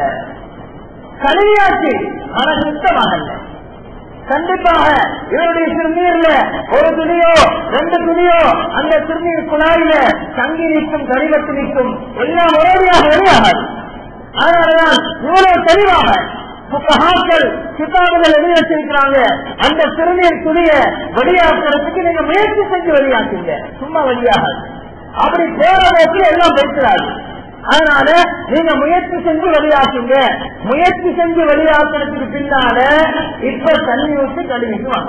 கழுவியாச்சு ஆனா சுத்தமாகல கண்டிப்பாக இவருடைய சிறுநீர்ல ஒரு துணியோ ரெண்டு துணியோ அந்த சிறுநீர் குழாயில தங்கி நிற்கும் கடிவத்து நிற்கும் எல்லாம் ஒரேடியாக வெளியாகாது அதனாலதான் இவ்வளவு தெளிவாக புத்தகாக்கள் கிதாபுகள் எழுதி வச்சிருக்கிறாங்க அந்த சிறுநீர் துணிய வெளியாக்குறதுக்கு நீங்க முயற்சி செஞ்சு வெளியாக்குங்க சும்மா வெளியாகாது அப்படி போற போக்கில் எல்லாம் பேசுறாரு அதனால நீங்க முயற்சி செஞ்சு வெளியாக்குங்க முயற்சி செஞ்சு வெளியாக்குறதுக்கு பின்னால இப்ப தண்ணி ஊற்றி கழுவிட்டு வாங்க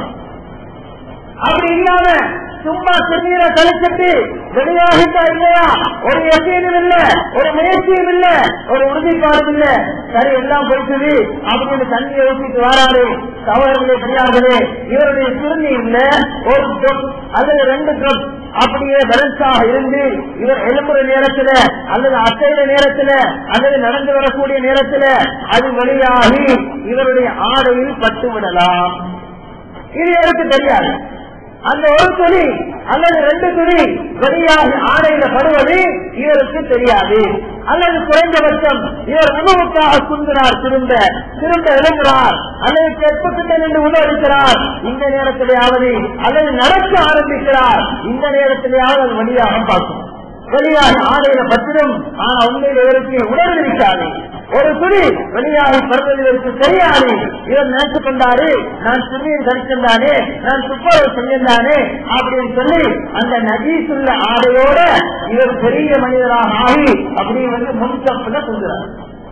அப்படி இல்லாம சும்மா சிறுநீரை கழிச்சிட்டு வெளியாகிட்டா இல்லையா ஒரு எசையும் இல்ல ஒரு முயற்சியும் இல்ல ஒரு உறுதிப்பாடும் இல்ல சரி எல்லாம் போயிட்டது அப்படின்னு தண்ணியை ஊற்றிட்டு வராரு சவர்களே பெரியார்களே இவருடைய சிறுநீர்ல ஒரு ட்ரப் அல்லது ரெண்டு ட்ரப் அப்படியே பேலன்ஸாக இருந்து இவர் எழும்புற நேரத்துல அல்லது அசைற நேரத்துல அல்லது நடந்து வரக்கூடிய நேரத்துல அது வெளியாகி இவருடைய ஆடையில் பட்டு விடலாம் இது எனக்கு தெரியாது அந்த ஒரு துணி அல்லது ரெண்டு துணி வெளியாக ஆடையில படுவது இவருக்கு தெரியாது அல்லது குறைந்தபட்சம் இவர் உணவுக்காக குந்துறார் திரும்ப திரும்ப எழுகிறார் அல்லது கெட்டுக்கிட்ட நின்று உணவளிக்கிறார் இந்த நேரத்திலேயாவது அல்லது நடக்க ஆரம்பிக்கிறார் இந்த நேரத்திலேயாவது அது வழியாக பார்க்கும் வெளியாக ஆடையில பத்திரம் ஆனா உண்மையில இவருக்கு உணர்வு இருக்காது ஒரு துணி வெளியாகி பருவதற்கு தெரியாது இவர் நினைச்சு கொண்டாரு நான் துணியை கழிச்சிருந்தானே நான் துப்புரவு செஞ்சிருந்தானே அப்படின்னு சொல்லி அந்த நஜீசுள்ள ஆடையோட இவர் பெரிய மனிதராக ஆகி அப்படியே வந்து முன்கப்புல கொண்டுறார்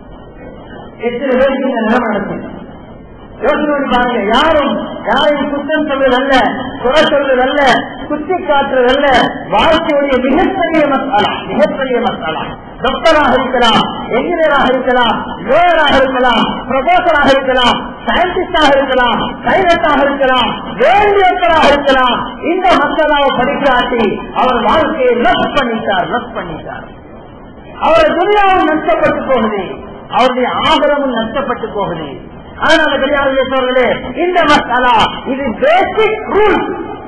எத்தனை பேருக்கு இந்த நிலைமை நடக்கும் யோசனை பண்ணி பாருங்க யாரும் யாரையும் குற்றம் சொல்றதல்ல குறை சொல்றதல்ல குத்தி காட்டுறதல்ல வாழ்க்கையுடைய மிகப்பெரிய மசாலா மிகப்பெரிய மசாலா டாக்டராக இருக்கலாம் என்ஜினியராக இருக்கலாம் லோயராக இருக்கலாம் ப்ரொஃபசராக இருக்கலாம் சயின்டிஸ்டாக இருக்கலாம் பைலட்டாக இருக்கலாம் வேண்டியவர்களாக இருக்கலாம் இந்த மசாலாவை படிக்காட்டி அவர் வாழ்க்கையை லஸ் பண்ணிட்டார் லஸ் பண்ணிட்டார் அவருடைய துணியாவும் நஷ்டப்பட்டு போகுது அவருடைய ஆபரமும் நஷ்டப்பட்டு போகுது அதனால பெரியார்களே இந்த மசாலா இது பேசிக் ரூல்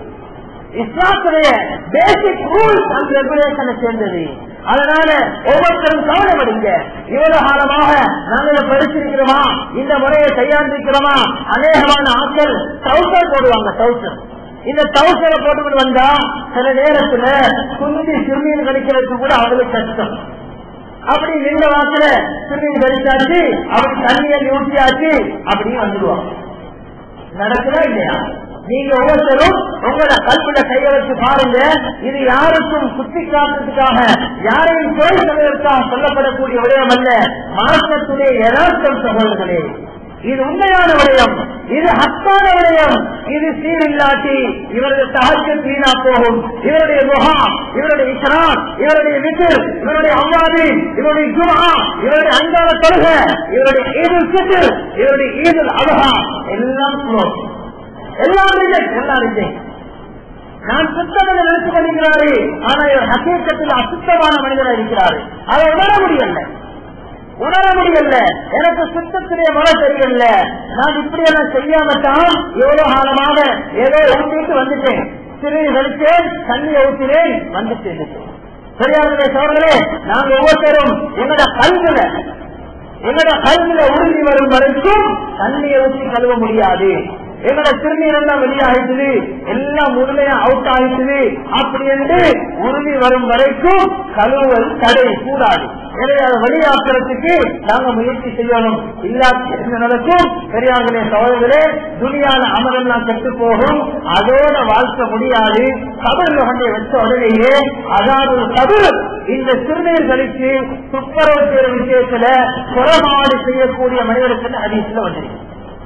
இஸ்லாத்துடைய பேசிக் ரூல்ஸ் அண்ட் ரெகுலேஷனை சேர்ந்தது அதனால ஒவ்வொருத்தரும் கவனப்படுங்க இவ்வளவு காலமாக நாங்கள் படிச்சிருக்கிறோமா இந்த முறையை கையாண்டிருக்கிறோமா அநேகமான ஆட்கள் டவுசர் போடுவாங்க டவுசர் இந்த டவுசரை போட்டுக்கிட்டு வந்தா சில நேரத்துல குந்தி சிறுநீர் கழிக்கிறதுக்கு கூட அவங்களுக்கு கஷ்டம் அப்படி நின்ற வாக்குல சிறுநீர் கழிச்சாச்சு அப்படி தண்ணியை ஊற்றியாச்சு அப்படியே வந்துடுவாங்க நடக்குதா இல்லையா நீங்க ஒவ்வொருத்தரும் உங்களோட கல்வில கைய வச்சு பாருங்க இது யாருக்கும் குத்தி காட்டுறதுக்காக யாரையும் கோயில் சொல்வதற்காக சொல்லப்படக்கூடிய விடயம் அல்ல மார்க்கத்துடைய யதார்த்தம் சகோதரர்களே இது உண்மையான விடயம் இது ஹத்தான விடயம் இது சீரில்லாட்டி இவரது தகஜம் வீணா போகும் இவருடைய முகா இவருடைய இஸ்லாம் இவருடைய விசில் இவருடைய அவ்வாது இவருடைய ஜுமா இவருடைய அன்றாட தொழுக இவருடைய ஈதுல் சித்து இவருடைய ஈதுல் அழகா எல்லாம் close. எல்லாம் ரிஜெக்ட் எல்லாம் ரிஜெக்ட் நான் சுத்தம் என்று நினைத்துக் கொண்டிருக்கிறாரு ஆனா இவர் ஹசீக்கத்தில் அசுத்தமான மனிதராக இருக்கிறாரு அதை உணர முடியல உணர முடியல எனக்கு சுத்தத்திலே முறை தெரியல நான் இப்படி எல்லாம் செய்யாமத்தான் எவ்வளவு காலமாக ஏதோ ஊட்டிட்டு வந்துட்டேன் சிறிது கழித்தேன் தண்ணியை ஊற்றினேன் வந்துட்டேன் பெரியாருடைய சோழர்களே நாங்க ஒவ்வொருத்தரும் எங்களோட கல்வில எங்களோட கல்வில உறுதி வரும் வரைக்கும் தண்ணியை ஊற்றி கழுவ முடியாது எங்களோட சிறுநீர் எல்லாம் வெளியாகிடுது எல்லாம் முழுமையா அவுட் ஆகிடுது அப்படி என்று உறுதி வரும் வரைக்கும் கழுவுவது தடை கூடாது எனவே அதை வெளியாக்குறதுக்கு நாங்க முயற்சி செய்யணும் இல்லாத என்ன நடக்கும் பெரியார்களே சகோதரர்களே துணியான அமரெல்லாம் கெட்டு போகும் அதோட வாழ்க்கை முடியாது கபர்ல கொண்டே வச்ச உடனேயே அதாவது கபர் இந்த சிறுநீர் கழித்து துப்புரவு செய்யற விஷயத்துல குறமாடு செய்யக்கூடிய மனிதருக்கு அதிகத்தில் வந்திருக்கு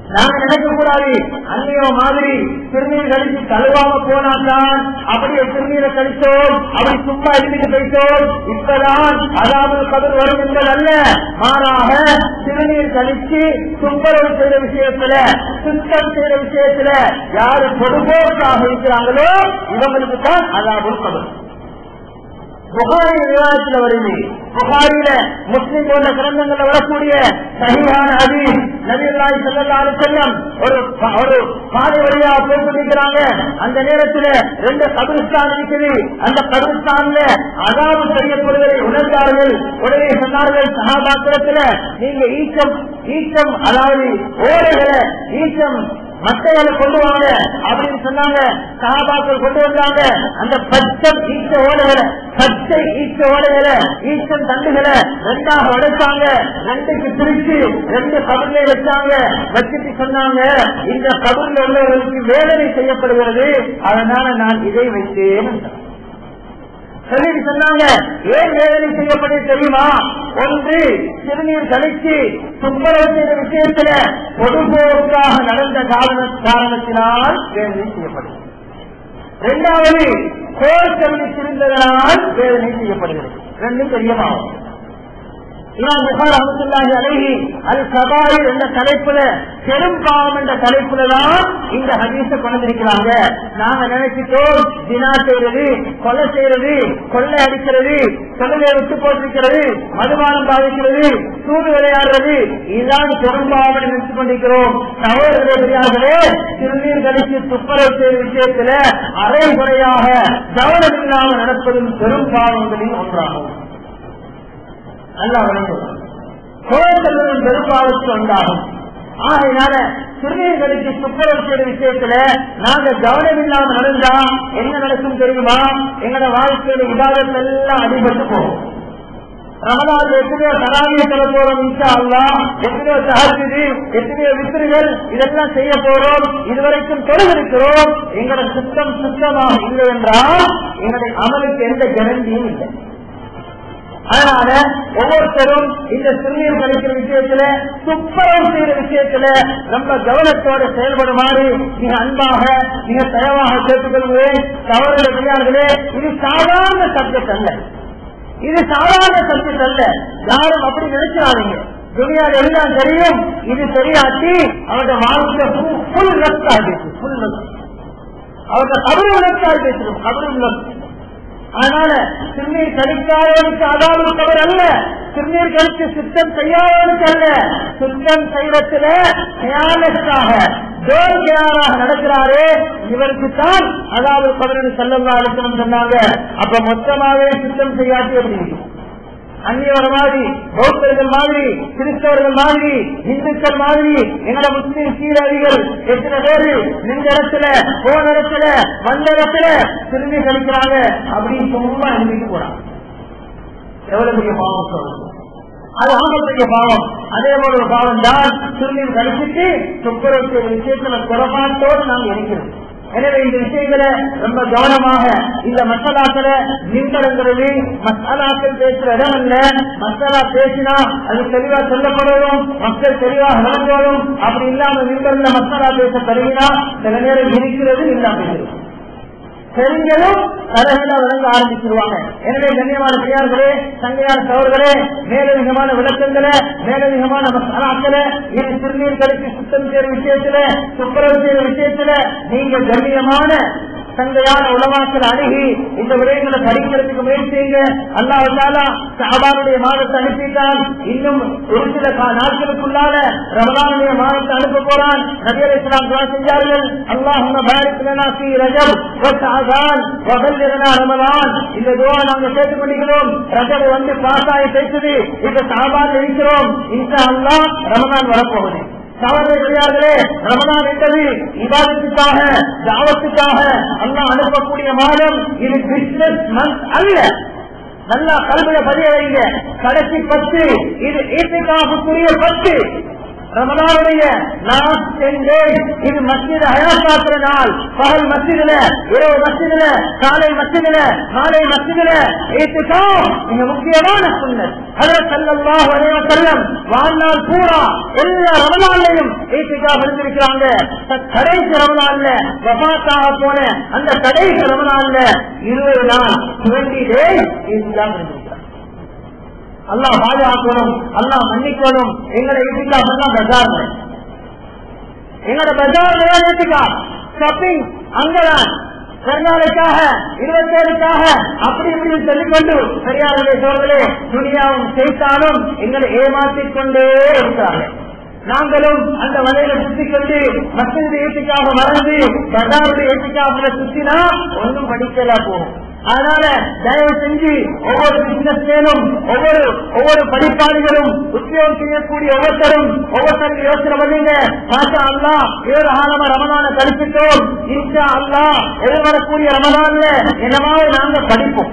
நாங்க நினைக்க கூடாது அந்நிய மாதிரி திருநீர் கழிச்சு கழுவாம போனாதான் அப்படியே திருநீரை கழித்தோம் அப்படி சும்மா இருந்துட்டு போயிட்டோம் இப்பதான் அதாவது கதிர் வரும் என்பது அல்ல மாறாக திருநீர் கழிச்சு தும்பரவு செய்த விஷயத்துல சுத்தம் செய்த விஷயத்துல யாரு பொதுபோக்காக இருக்கிறாங்களோ இவங்களுக்கு தான் அதாவது கதிர் புகாரி விவாதத்துல வருது புகாரில முஸ்லிம் போன்ற கிரந்தங்கள்ல வரக்கூடிய சகிவான அதி நபிகளாய் செல்லலாறு செல்லம் ஒரு ஒரு பாதை வழியா போட்டு நிற்கிறாங்க அந்த நேரத்துல ரெண்டு கபிரிஸ்தான் இருக்குது அந்த கபிரிஸ்தான்ல அதாவது செய்யப்படுவதை உணர்ந்தார்கள் உடனே சொன்னார்கள் சகாபாத்திரத்துல நீங்க ஈச்சம் ஈச்சம் அதாவது ஓடைகளை ஈச்சம் மட்டைகளை கொண்டு வாங்க அப்படின்னு சொன்னாங்க சகாபாக்கள் கொண்டு வந்தாங்க அந்த பச்சை ஈச்ச ஓடைகளை பச்சை ஈச்ச ஓடைகளை ஈச்சம் தண்டுகளை ரெண்டாக உடைச்சாங்க ரெண்டுக்கு பிரிச்சு ரெண்டு கபர்ல வச்சாங்க வச்சுட்டு சொன்னாங்க இந்த கபர்ல உள்ளவர்களுக்கு வேதனை செய்யப்படுகிறது அதனால நான் இதை வைத்தேன் சொல்லிட்டு சொன்னாங்க ஏன் வேதனை செய்யப்பட்டது தெரியுமா ஒன்று சிறுநீர் கழிச்சு துப்புரவு செய்த விஷயத்துல பொதுபோக்காக நடந்த காரண காரணத்தினால் வேதனை செய்யப்படுகிறது இரண்டாவது கோர்த்தவனை சிரிந்ததனால் வேதனை செய்யப்படுகிறது ரெண்டும் தெரியமாகும் இமாம் புகார் அஹமத்துல்லாஹி அலைஹி அல் கபாயிர் என்ற தலைப்புல பெரும் பாவம் என்ற தலைப்புல தான் இந்த ஹதீஸ கொண்டிருக்கிறாங்க நாங்க நினைச்சிட்டோம் தினா செய்யறது கொலை செய்யறது கொள்ளை அடிக்கிறது தொழிலை விட்டு போட்டிருக்கிறது மதுபானம் பாதிக்கிறது சூடு விளையாடுறது இதுதான் பெரும் பாவம் நினைத்துக் கொண்டிருக்கிறோம் சகோதரர்களே திருநீர் கழித்து துப்புரவு செய்த விஷயத்துல அரைகுறையாக கவனம் இல்லாமல் நடப்பதும் பெரும் பாவங்களில் ஒன்றாகும் நல்லா வணங்கும் கோலத்தல்வரும் பெரும்பாலுக்கு உண்டாகும் ஆகையினால சிறுநீர்களுக்கு துப்புரவு செய்த விஷயத்துல நாங்க கவனம் இல்லாம நடந்தா என்ன நடக்கும் தெரியுமா எங்களோட வாழ்க்கையில விவாதத்தில் எல்லாம் அடிபட்டு போகும் ரமலான் எத்தனையோ தராவிய தர போறோம் இன்ஷா அல்லா எத்தனையோ சஹஜிது எத்தனையோ வித்திரிகள் இதெல்லாம் செய்ய போறோம் இதுவரைக்கும் தொழிலிருக்கிறோம் எங்களோட சுத்தம் சுத்தமாக இல்லை என்றால் எங்களுடைய அமலுக்கு எந்த கேரண்டியும் இல்லை அதனால ஒவ்வொருத்தரும் இந்த சிறுநீர் கழிக்கிற விஷயத்துல துப்புரவு செய்யற விஷயத்துல ரொம்ப கவனத்தோட செயல்படுமாறு மிக அன்பாக மிக தயவாக கேட்டுக்கொள்கிறேன் தவறுள்ள பெரியார்களே இது சாதாரண சப்ஜெக்ட் அல்ல இது சாதாரண சப்ஜெக்ட் அல்ல யாரும் அப்படி நினைச்சாதீங்க துணியால் எல்லாம் தெரியும் இது சரியாச்சு அவருடைய வாழ்க்கை ஃபுல் லெஃப்ட் ஆகிடுச்சு ஃபுல் லெஃப்ட் அவருடைய கபரு லெஃப்ட் ஆகிடுச்சு கபரு லெஃப்ட் அதனால சிறுநீர் கழிக்காதவனுக்கு அதாவது தவறு அல்ல சிறுநீர் கழித்து சுத்தம் செய்யாதவனுக்கு அல்ல சுத்தம் செய்வதில கேர்லெஸ்ஸாக தோல்கையாராக நடக்கிறாரே இவருக்கு தான் அதாவது பதினெண்டு செல்லம் அழுத்தணும் சொன்னாங்க அப்ப மொத்தமாவே சுத்தம் செய்யாட்டி எப்படி அந்நியவர் மாதிரி பௌத்தர்கள் மாதிரி கிறிஸ்தவர்கள் மாதிரி இந்துக்கள் மாதிரி எங்களோட முஸ்லீம் சீரடிகள் எத்தனை பேரு நின்ற இடத்துல போன இடத்துல வந்த இடத்துல திரும்பி கழிக்கிறாங்க அப்படின்னு சும்மா எழுதிட்டு போறாங்க எவ்வளவு பெரிய பாவம் சொல்லுங்க அது ஆகப்பெரிய பாவம் அதே போல ஒரு பாவம் தான் திருநீர் கழிச்சிட்டு துப்புரவு விஷயத்துல குறபாட்டோடு நாம் இருக்கிறோம் எனவே இந்த விஷயங்களை ரொம்ப கவனமாக இந்த மசாலாக்களை நின்றடங்கிறது மசாலாக்கள் பேசுற இடம் அல்ல மசாலா பேசினா அது தெளிவா சொல்லப்படுவதும் மக்கள் தெளிவாக விளங்குவதும் அப்படி இல்லாம நின்றல மசாலா பேச தருவினா சில நேரம் இருக்கிறது இல்லாம இருக்கிறது தெரிஞ்சதும் தலைகளா விளங்க ஆரம்பிச்சிருவாங்க எனவே கண்ணியமான பெரியார்களே சங்கையான சவர்களே மேலதிகமான விளக்கங்களை மேலதிகமான மசாலாக்களை இது சிறுநீர் கழித்து சுத்தம் செய்யற விஷயத்துல துப்புரவு செய்யற விஷயத்துல நீங்க கண்ணியமான சங்கையான உலமாக்கள் அணுகி இந்த விடயங்களை படிக்கிறதுக்கு முயற்சி செய்யுங்க அல்லாஹாலா சாபானுடைய மாதத்தை அனுப்பிட்டான் இன்னும் ஒரு சில கா- நாட்களுக்குள்ளால ரமலானுடைய மாதத்தை அனுப்ப போறான் நபியர் இஸ்லாம் துவா செஞ்சார்கள் அல்லாஹ் பாரிக்லனா ஃபீ ரஜப் வ ஷஅபான் வ பல்லிகனா ரமலான் இந்த துவா நாங்க கேட்டுக் கொண்டிருக்கிறோம் ரஜப் வந்து பாஸ் ஆகி பேசுது இப்ப சாபான் இருக்கிறோம் இன்ஷா அல்லாஹ் ரமலான் வரப்போகுது சகோதரர்களே ரமணான் என்பது விவாதத்துக்காக தாவத்துக்காக அல்லா அனுப்பக்கூடிய மாதம் இது பிசினஸ் மந்த் அல்ல நல்லா கல்வியை பதிய வைங்க கடைசி பத்து இது ஈட்டுக்காவுக்குரிய பத்து ரமலானுடைய லாஸ்ட் டென் டேஸ் இது மஸ்ஜித் அயாசாத்திர நாள் பகல் மஸ்ஜிதுல இரவு மஸ்ஜிதுல காலை மஸ்ஜிதுல மாலை மஸ்ஜிதுல ஏத்துக்கோ மிக முக்கியமான சுண்ணத் ஹதரத் ஸல்லல்லாஹு அலைஹி வஸல்லம் வாழ்நாள் பூரா எல்லா ரமலான்லையும் ஏத்துக்கா இருந்திருக்கிறாங்க த- கடைசி ரமலான்ல வஃபாத்தாக போன அந்த கடைசி ரமலான்ல இருபது நாள் டுவெண்ட்டி டேஸ் ஏத்துக்கா இருந்திருக்கிறாங்க அல்லாஹ் பாதுகாக்கணும் அல்லாஹ் மன்னிக்கணும் எங்களை ஏத்துக்கா எல்லாம் பஜார் எங்களோட பஜார் ஏத்துக்கா ஷாப்பிங் அங்கதான் பெருநாளுக்காக இருபத்தேழுக்காக அப்படி இப்படி சொல்லிக்கொண்டு பெரியாருடைய சோழர்களே துணியாவும் செய்தாலும் எங்களை ஏமாற்றிக் கொண்டே இருக்கிறார்கள் நாங்களும் அந்த வலையில சுத்திக் கொண்டு மசித ஏற்றுக்காக மறந்து பஜாருடைய ஏற்றுக்காக சுத்தினா ஒன்றும் படிக்கலா போகும் அதனால தயவு செஞ்சு ஒவ்வொரு பிசினஸ் மேலும் ஒவ்வொரு ஒவ்வொரு படிப்பாளிகளும் உத்தியோகம் செய்யக்கூடிய ஒவ்வொருத்தரும் ஒவ்வொருத்தரும் யோசனை பண்ணுங்க மாஷா அல்லா ஏழு ஆழமா ரமதான கழிச்சிட்டோம் இன்ஷா அல்லா எதிர்வரக்கூடிய ரமதான்ல என்னமாவது நாங்க படிப்போம்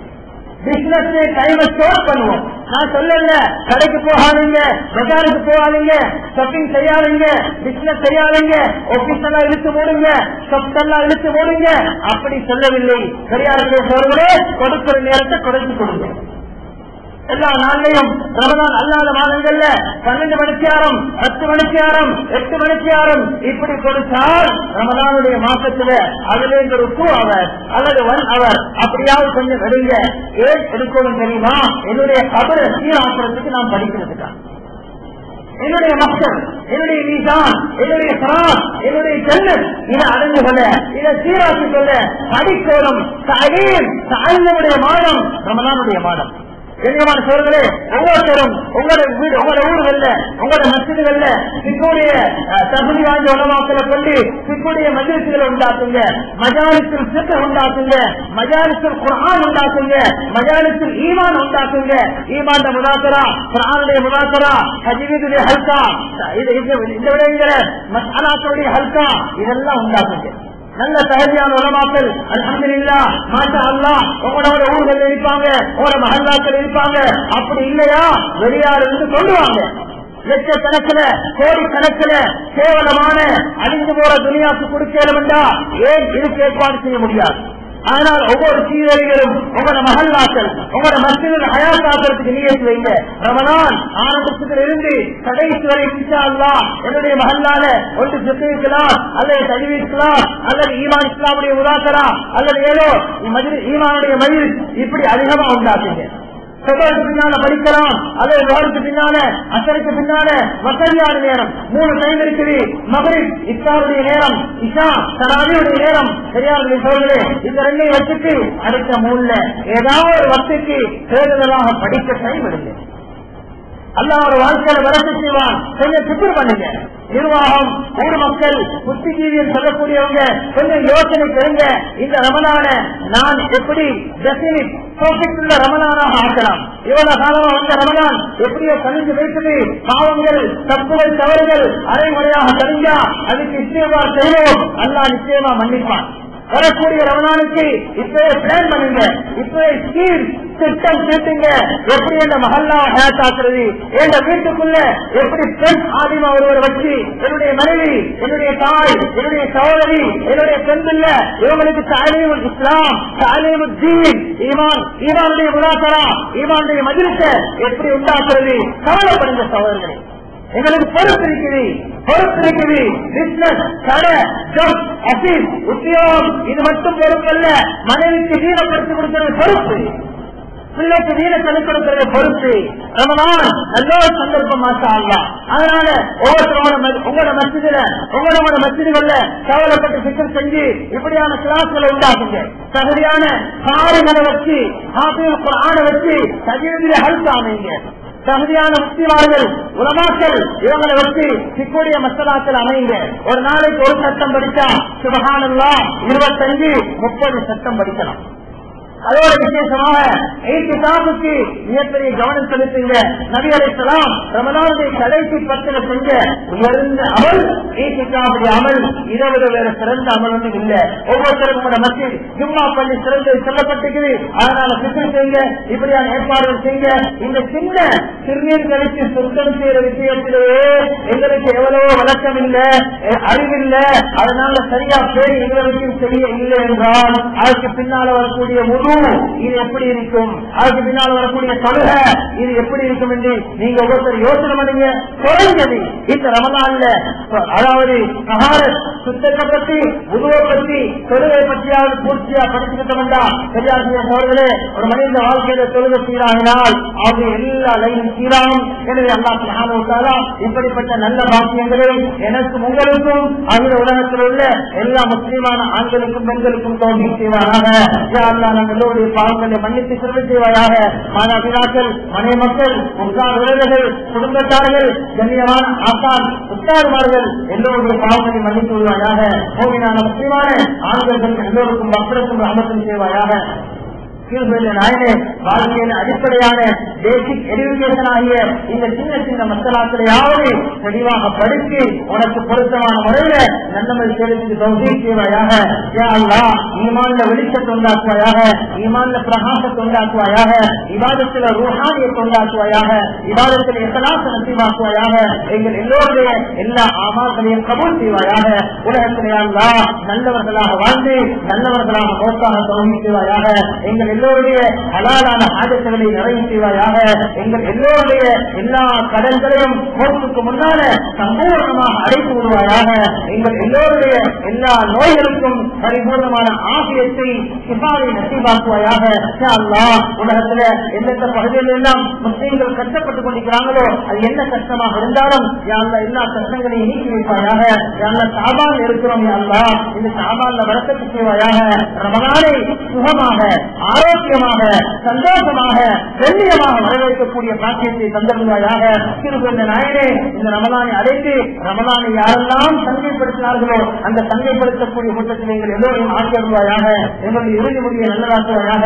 பிசினஸ் டைம் ஸ்டோர் பண்ணுவோம் நான் சொல்லல கடைக்கு போகாதீங்க பஜாருக்கு போகாதீங்க ஷாப்பிங் செய்யாதீங்க பிசினஸ் செய்யாதீங்க ஆபீஸ் எல்லாம் இழுத்து போடுங்க ஷாப்ஸ் எல்லாம் இழுத்து போடுங்க அப்படி சொல்லவில்லை சரியாருடைய சோழர்களே கொடுக்கிற நேரத்தை குறைச்சு கொடுங்க எல்லா நாள்லையும் ரமதான் அல்லாத மாதங்கள்ல பன்னெண்டு மணிக்கு ஆரம் பத்து மணிக்கு ஆரம் எட்டு மணிக்கு ஆரம் இப்படி கொடுத்தால் ரமதானுடைய மாசத்துல அதுல இருந்து ஒரு டூ அவர் அல்லது ஒன் அவர் அப்படியாவது கொஞ்சம் எடுங்க ஏன் எடுக்கணும் தெரியுமா என்னுடைய கபரை சீராக்கிறதுக்கு நான் படிக்கிறதுக்காக என்னுடைய மக்கள் என்னுடைய மீசான் என்னுடைய சராஸ் என்னுடைய ஜன்னத் இதை அடைந்து கொள்ள இதை சீராக்கி கொள்ள படிக்கோணம் தாயின் தாழ்ந்தவுடைய மாதம் ரமலானுடைய மாதம் கண்ணியமான சோழர்களே ஒவ்வொருத்தரும் உங்களுடைய வீடு உங்களுடைய ஊர்கள்ல உங்களுடைய மசிதிகள்ல சிக்குடைய தகுதி வாய்ந்த உணவாக்களை கொண்டு சிக்குடைய மஜலிசுகளை உண்டாக்குங்க மஜாலிசில் சித்த உண்டாக்குங்க மஜாலிசில் குரான் உண்டாக்குங்க மஜாலிசில் ஈமான் உண்டாக்குங்க ஈமான் முதாக்கரா குரானுடைய முதாக்கரா ஹஜீதுடைய ஹல்கா இது இது- இந்த விடயங்களை மசாலாக்களுடைய ஹல்கா இதெல்லாம் உண்டாக்குங்க நல்ல தகுதியான உலமாக்கள் அல்ஹம்துலில்லா மாஷா அல்லாஹ் உங்களோட ஊர்கள் இருப்பாங்க உங்களோட மகல்லாக்கள் இருப்பாங்க அப்படி இல்லையா வெளியாறு இருந்து கொண்டு வாங்க லட்சக்கணக்கில் கோடி கணக்கில் கேவலமான அழிந்து போற துணியாக்கு கொடுக்கலும்டா ஏன் இதுக்கு ஏற்பாடு செய்ய முடியாது ஆனால் ஒவ்வொரு சீரழிகளும் உங்களோட மகல்லாக்கள் உங்களோட மசிதில் ஹயாத்தாக்கிறதுக்கு நியத்து வைங்க ரமலான் ஆரம்பத்தில் இருந்து கடைசி வரை இன்ஷா அல்லாஹ் என்னுடைய மகல்லால ஒன்று சித்திரிக்கலாம் அல்லது தஜ்வீஸ்லாம் அல்லது ஈமான் இஸ்லாமுடைய உதாக்கரா அல்லது ஏதோ மஜ்லிஸ் ஈமானுடைய மயில் இப்படி அதிகமா உண்டாக்குங்க செவ்வாய்க்கு பின்னால படிக்கலாம் அல்லது லோருக்கு பின்னால அசருக்கு பின்னால வசதியான நேரம் மூணு டைம் இருக்குது மகளிர் இஸ்லாமுடைய நேரம் இஷா தராவியுடைய நேரம் பெரியாருடைய சோழர்களே இந்த ரெண்டையும் வச்சுட்டு அடுத்த மூணுல ஏதாவது ஒரு வசதிக்கு தேர்தலாக படிக்க டைம் எடுங்க அல்லாஹ் ஒரு வாழ்க்கையில வளர்ச்சி செய்வான் கொஞ்சம் சிக்கல் பண்ணுங்க நிர்வாகம் ஊர் மக்கள் புத்திஜீவியம் சொல்லக்கூடியவங்க கொஞ்சம் யோசனை பெறுங்க இந்த ரமலான நான் எப்படி டெசினிட் உள்ள ரமலானாக ஆக்கலாம் இவ்வளவு காலமா வந்த ரமலான் எப்படியோ கணிந்து வைத்தது பாவங்கள் தப்புகள் தவறுகள் அரைமுறையாக தெரிஞ்சா அதுக்கு நிச்சயமா செய்வோம் அல்லாஹ் நிச்சயமா மன்னிப்பான் வரக்கூடிய ரமணானுக்கு இப்பவே பிளான் பண்ணுங்க இப்பவே ஸ்கீம் திட்டம் தீட்டுங்க எப்படி இந்த மகல்லா ஹேட் ஆக்குறது எங்க வீட்டுக்குள்ள எப்படி பெண் ஆதிமா ஒருவர் வச்சு என்னுடைய மனைவி என்னுடைய தாய் என்னுடைய சகோதரி என்னுடைய பெண் இல்ல இவங்களுக்கு தாலீமுல் இஸ்லாம் தாலீமுல் தீன் ஈமான் ஈமானுடைய முனாசரா ஈமானுடைய மதிலத்தை எப்படி உண்டாக்குறது கவலைப்படுங்க சகோதரர்களே எங்களுக்கு பொறுப்பு இருக்குது பொறுப்பு இருக்குது பிசினஸ் கடை ஜப் ஆபீஸ் உத்தியோகம் இது மட்டும் பொறுப்பு அல்ல மனைவிக்கு வீரப்படுத்தி கொடுக்கிறது பொறுப்பு பிள்ளைக்கு வீர சொல்லிக் கொடுக்கிறது பொறுப்பு ரமலான் நல்ல ஒரு சந்தர்ப்பம் மாசா அல்ல அதனால ஒவ்வொருத்தரோட ம- உங்களோட மசிதில உங்களோட மசிதிகள்ல கவலைப்பட்டு சிக்கல் செஞ்சு இப்படியான கிளாஸ்களை உண்டாக்குங்க தகுதியான காரியங்களை வச்சு ஆசிரியர் குரான வச்சு தகுதியில ஹெல்ப் அமைங்க தகுதியான முஸ்லிமார்கள் உலமாக்கள் இவங்களை வச்சு சிக்குடைய மசலாக்கள் அமைங்க ஒரு நாளைக்கு ஒரு சட்டம் படிச்சா சுபகானல்லா இருபத்தஞ்சு முப்பது சட்டம் படிக்கலாம் அதோட விசேஷமாக ஏற்றுக்கு மிகப்பெரிய கவனம் செலுத்துங்க நபி அலைசலாம் ரமணாவுடைய கடைசி பத்திர செஞ்ச உயர்ந்த அமல் ஏற்றுக்காவுடைய அமல் இதை விட வேற சிறந்த அமல் ஒன்றும் இல்லை ஒவ்வொருத்தருக்கும் மத்தியில் ஜும்மா பள்ளி சிறந்து சொல்லப்பட்டிருக்குது அதனால சித்தம் செய்யுங்க இப்படியான ஏற்பாடுகள் செய்யுங்க இந்த சின்ன சிறுநீர் கழித்து சுத்தம் செய்யற விஷயத்திலேயே எங்களுக்கு எவ்வளவோ வழக்கம் இல்ல அறிவில்ல அதனால சரியா பேர் எங்களுக்கு தெரிய இல்லை என்றால் அதுக்கு பின்னால வரக்கூடிய முழு இது எப்படி இருக்கும் அதுக்கு பின்னால வரக்கூடிய தொழுகை இது எப்படி இருக்கும் என்று நீங்க ஒவ்வொருத்தர் யோசனை பண்ணுங்க குறைஞ்சது இந்த ரமலான்ல அதாவது சகாரத் சுத்தத்தை பற்றி உருவ பற்றி தொழுகை பற்றியாவது பூர்த்தியா படிச்சுக்கிட்ட வேண்டாம் பெரியாசிரியர் அவர்களே ஒரு மனித வாழ்க்கையில தொழுகை சீராகினால் அது எல்லா லைனும் சீராகும் எனவே அல்லா சுகாதாரத்தாரா இப்படிப்பட்ட நல்ல பாக்கியங்களை எனக்கும் உங்களுக்கும் அகில உலகத்தில் உள்ள எல்லா முஸ்லீமான ஆண்களுக்கும் பெண்களுக்கும் தோல்வி செய்வாராக யா அல்லாஹ் நம் எல்லோருடைய பாவங்களை மன்னித்து சிறுவை செய்வாயாக மாதாபிதாக்கள் மனை மக்கள் உட்கார் உறவுகள் குடும்பத்தார்கள் கண்ணியமான ஆசான் உத்தாருமார்கள் எல்லோருடைய பாவங்களை மன்னித்து விடுவாயாக கோவிலான முக்கியமான ஆண்கள் பெண்கள் எல்லோருக்கும் மக்களுக்கும் அமர்த்தம் செய்வாயாக நாயனே வாழ்க்கையின் அடிப்படையான பேசிக் எஜுகேஷன் ஆகிய இந்த சின்ன சின்ன மசலாக்களையாவது தெளிவாக படித்து உனக்கு பொருத்தமான முறையில நல்லமல் செலுத்தி தௌசீக் செய்வாயாக யா அல்லாஹ் ஈமான்ல வெளிச்சத்தை உண்டாக்குவாயாக ஈமான்ல பிரகாசத்தை உண்டாக்குவாயாக விவாதத்துல ரூஹானியத்தை உண்டாக்குவாயாக விவாதத்தில் எத்தனாச நசிவாக்குவாயாக எங்கள் எல்லோருடைய எல்லா ஆமாக்களையும் கபூல் செய்வாயாக உலகத்திலே அல்லா நல்லவர்களாக வாழ்ந்து நல்லவர்களாக மோசாக தௌஹீக் செய்வாயாக எங்கள் எல்லோருடைய ஹலாலான ஆதத்துகளை நிறைவு செய்வாயாக எங்கள் எல்லோருடைய எல்லா கடன்களையும் மோசுக்கு முன்னால சம்பூர்ணமாக அடைத்து விடுவாயாக எங்கள் எல்லோருடைய எல்லா நோய்களுக்கும் பரிபூர்ணமான ஆசியத்தை சிபாவை நசீபாக்குவாயாக யா அல்லாஹ் உலகத்துல எந்தெந்த பகுதியில் எல்லாம் முஸ்லீம்கள் கஷ்டப்பட்டுக் கொண்டிருக்கிறாங்களோ அது என்ன கஷ்டமாக இருந்தாலும் யா அல்லாஹ் எல்லா கஷ்டங்களையும் நீக்கி வைப்பாயாக யா அல்லாஹ் சாபான் இருக்கிறோம் யா அல்லாஹ் இந்த சாபான்ல வரக்கத்து செய்வாயாக ரமணானை சுகமாக ஆரோக்கியமாக சந்தோஷமாக கண்ணியமாக வரவேற்கக்கூடிய பாக்கியத்தை தந்தருவாயாக திருப்பந்த நாயனே இந்த ரமலானை அடைந்து ரமலானை யாரெல்லாம் சங்கைப்படுத்தினார்களோ அந்த சங்கைப்படுத்தக்கூடிய கூட்டத்தில் நீங்கள் எல்லோரும் ஆக்கியருவாயாக எங்களுடைய இறுதி முடிவை நல்லதாக்குவாயாக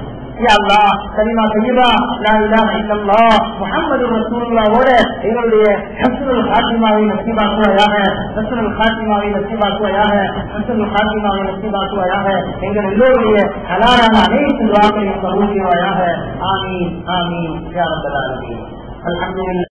கலிமா தெளிவா லா இலாஹ இல்லல்லாஹ் முஹம்மது ரசூலுல்லாஹோட எங்களுடைய ஹஸ்னுல் காத்திமாவை நசீபாக்குவாயாக ஹஸ்னுல் காத்திமாவை நசீபாக்குவாயாக ஹஸ்னுல் காத்திமாவை நசீபாக்குவாயாக எங்கள் எல்லோருடைய ஹலாலான அனைத்து வாக்கையும் கபூல் செய்வாயாக ஆமீன் ஆமீன் யா ரப்பல் ஆலமீன் அல்ஹம்துலில்லாஹ்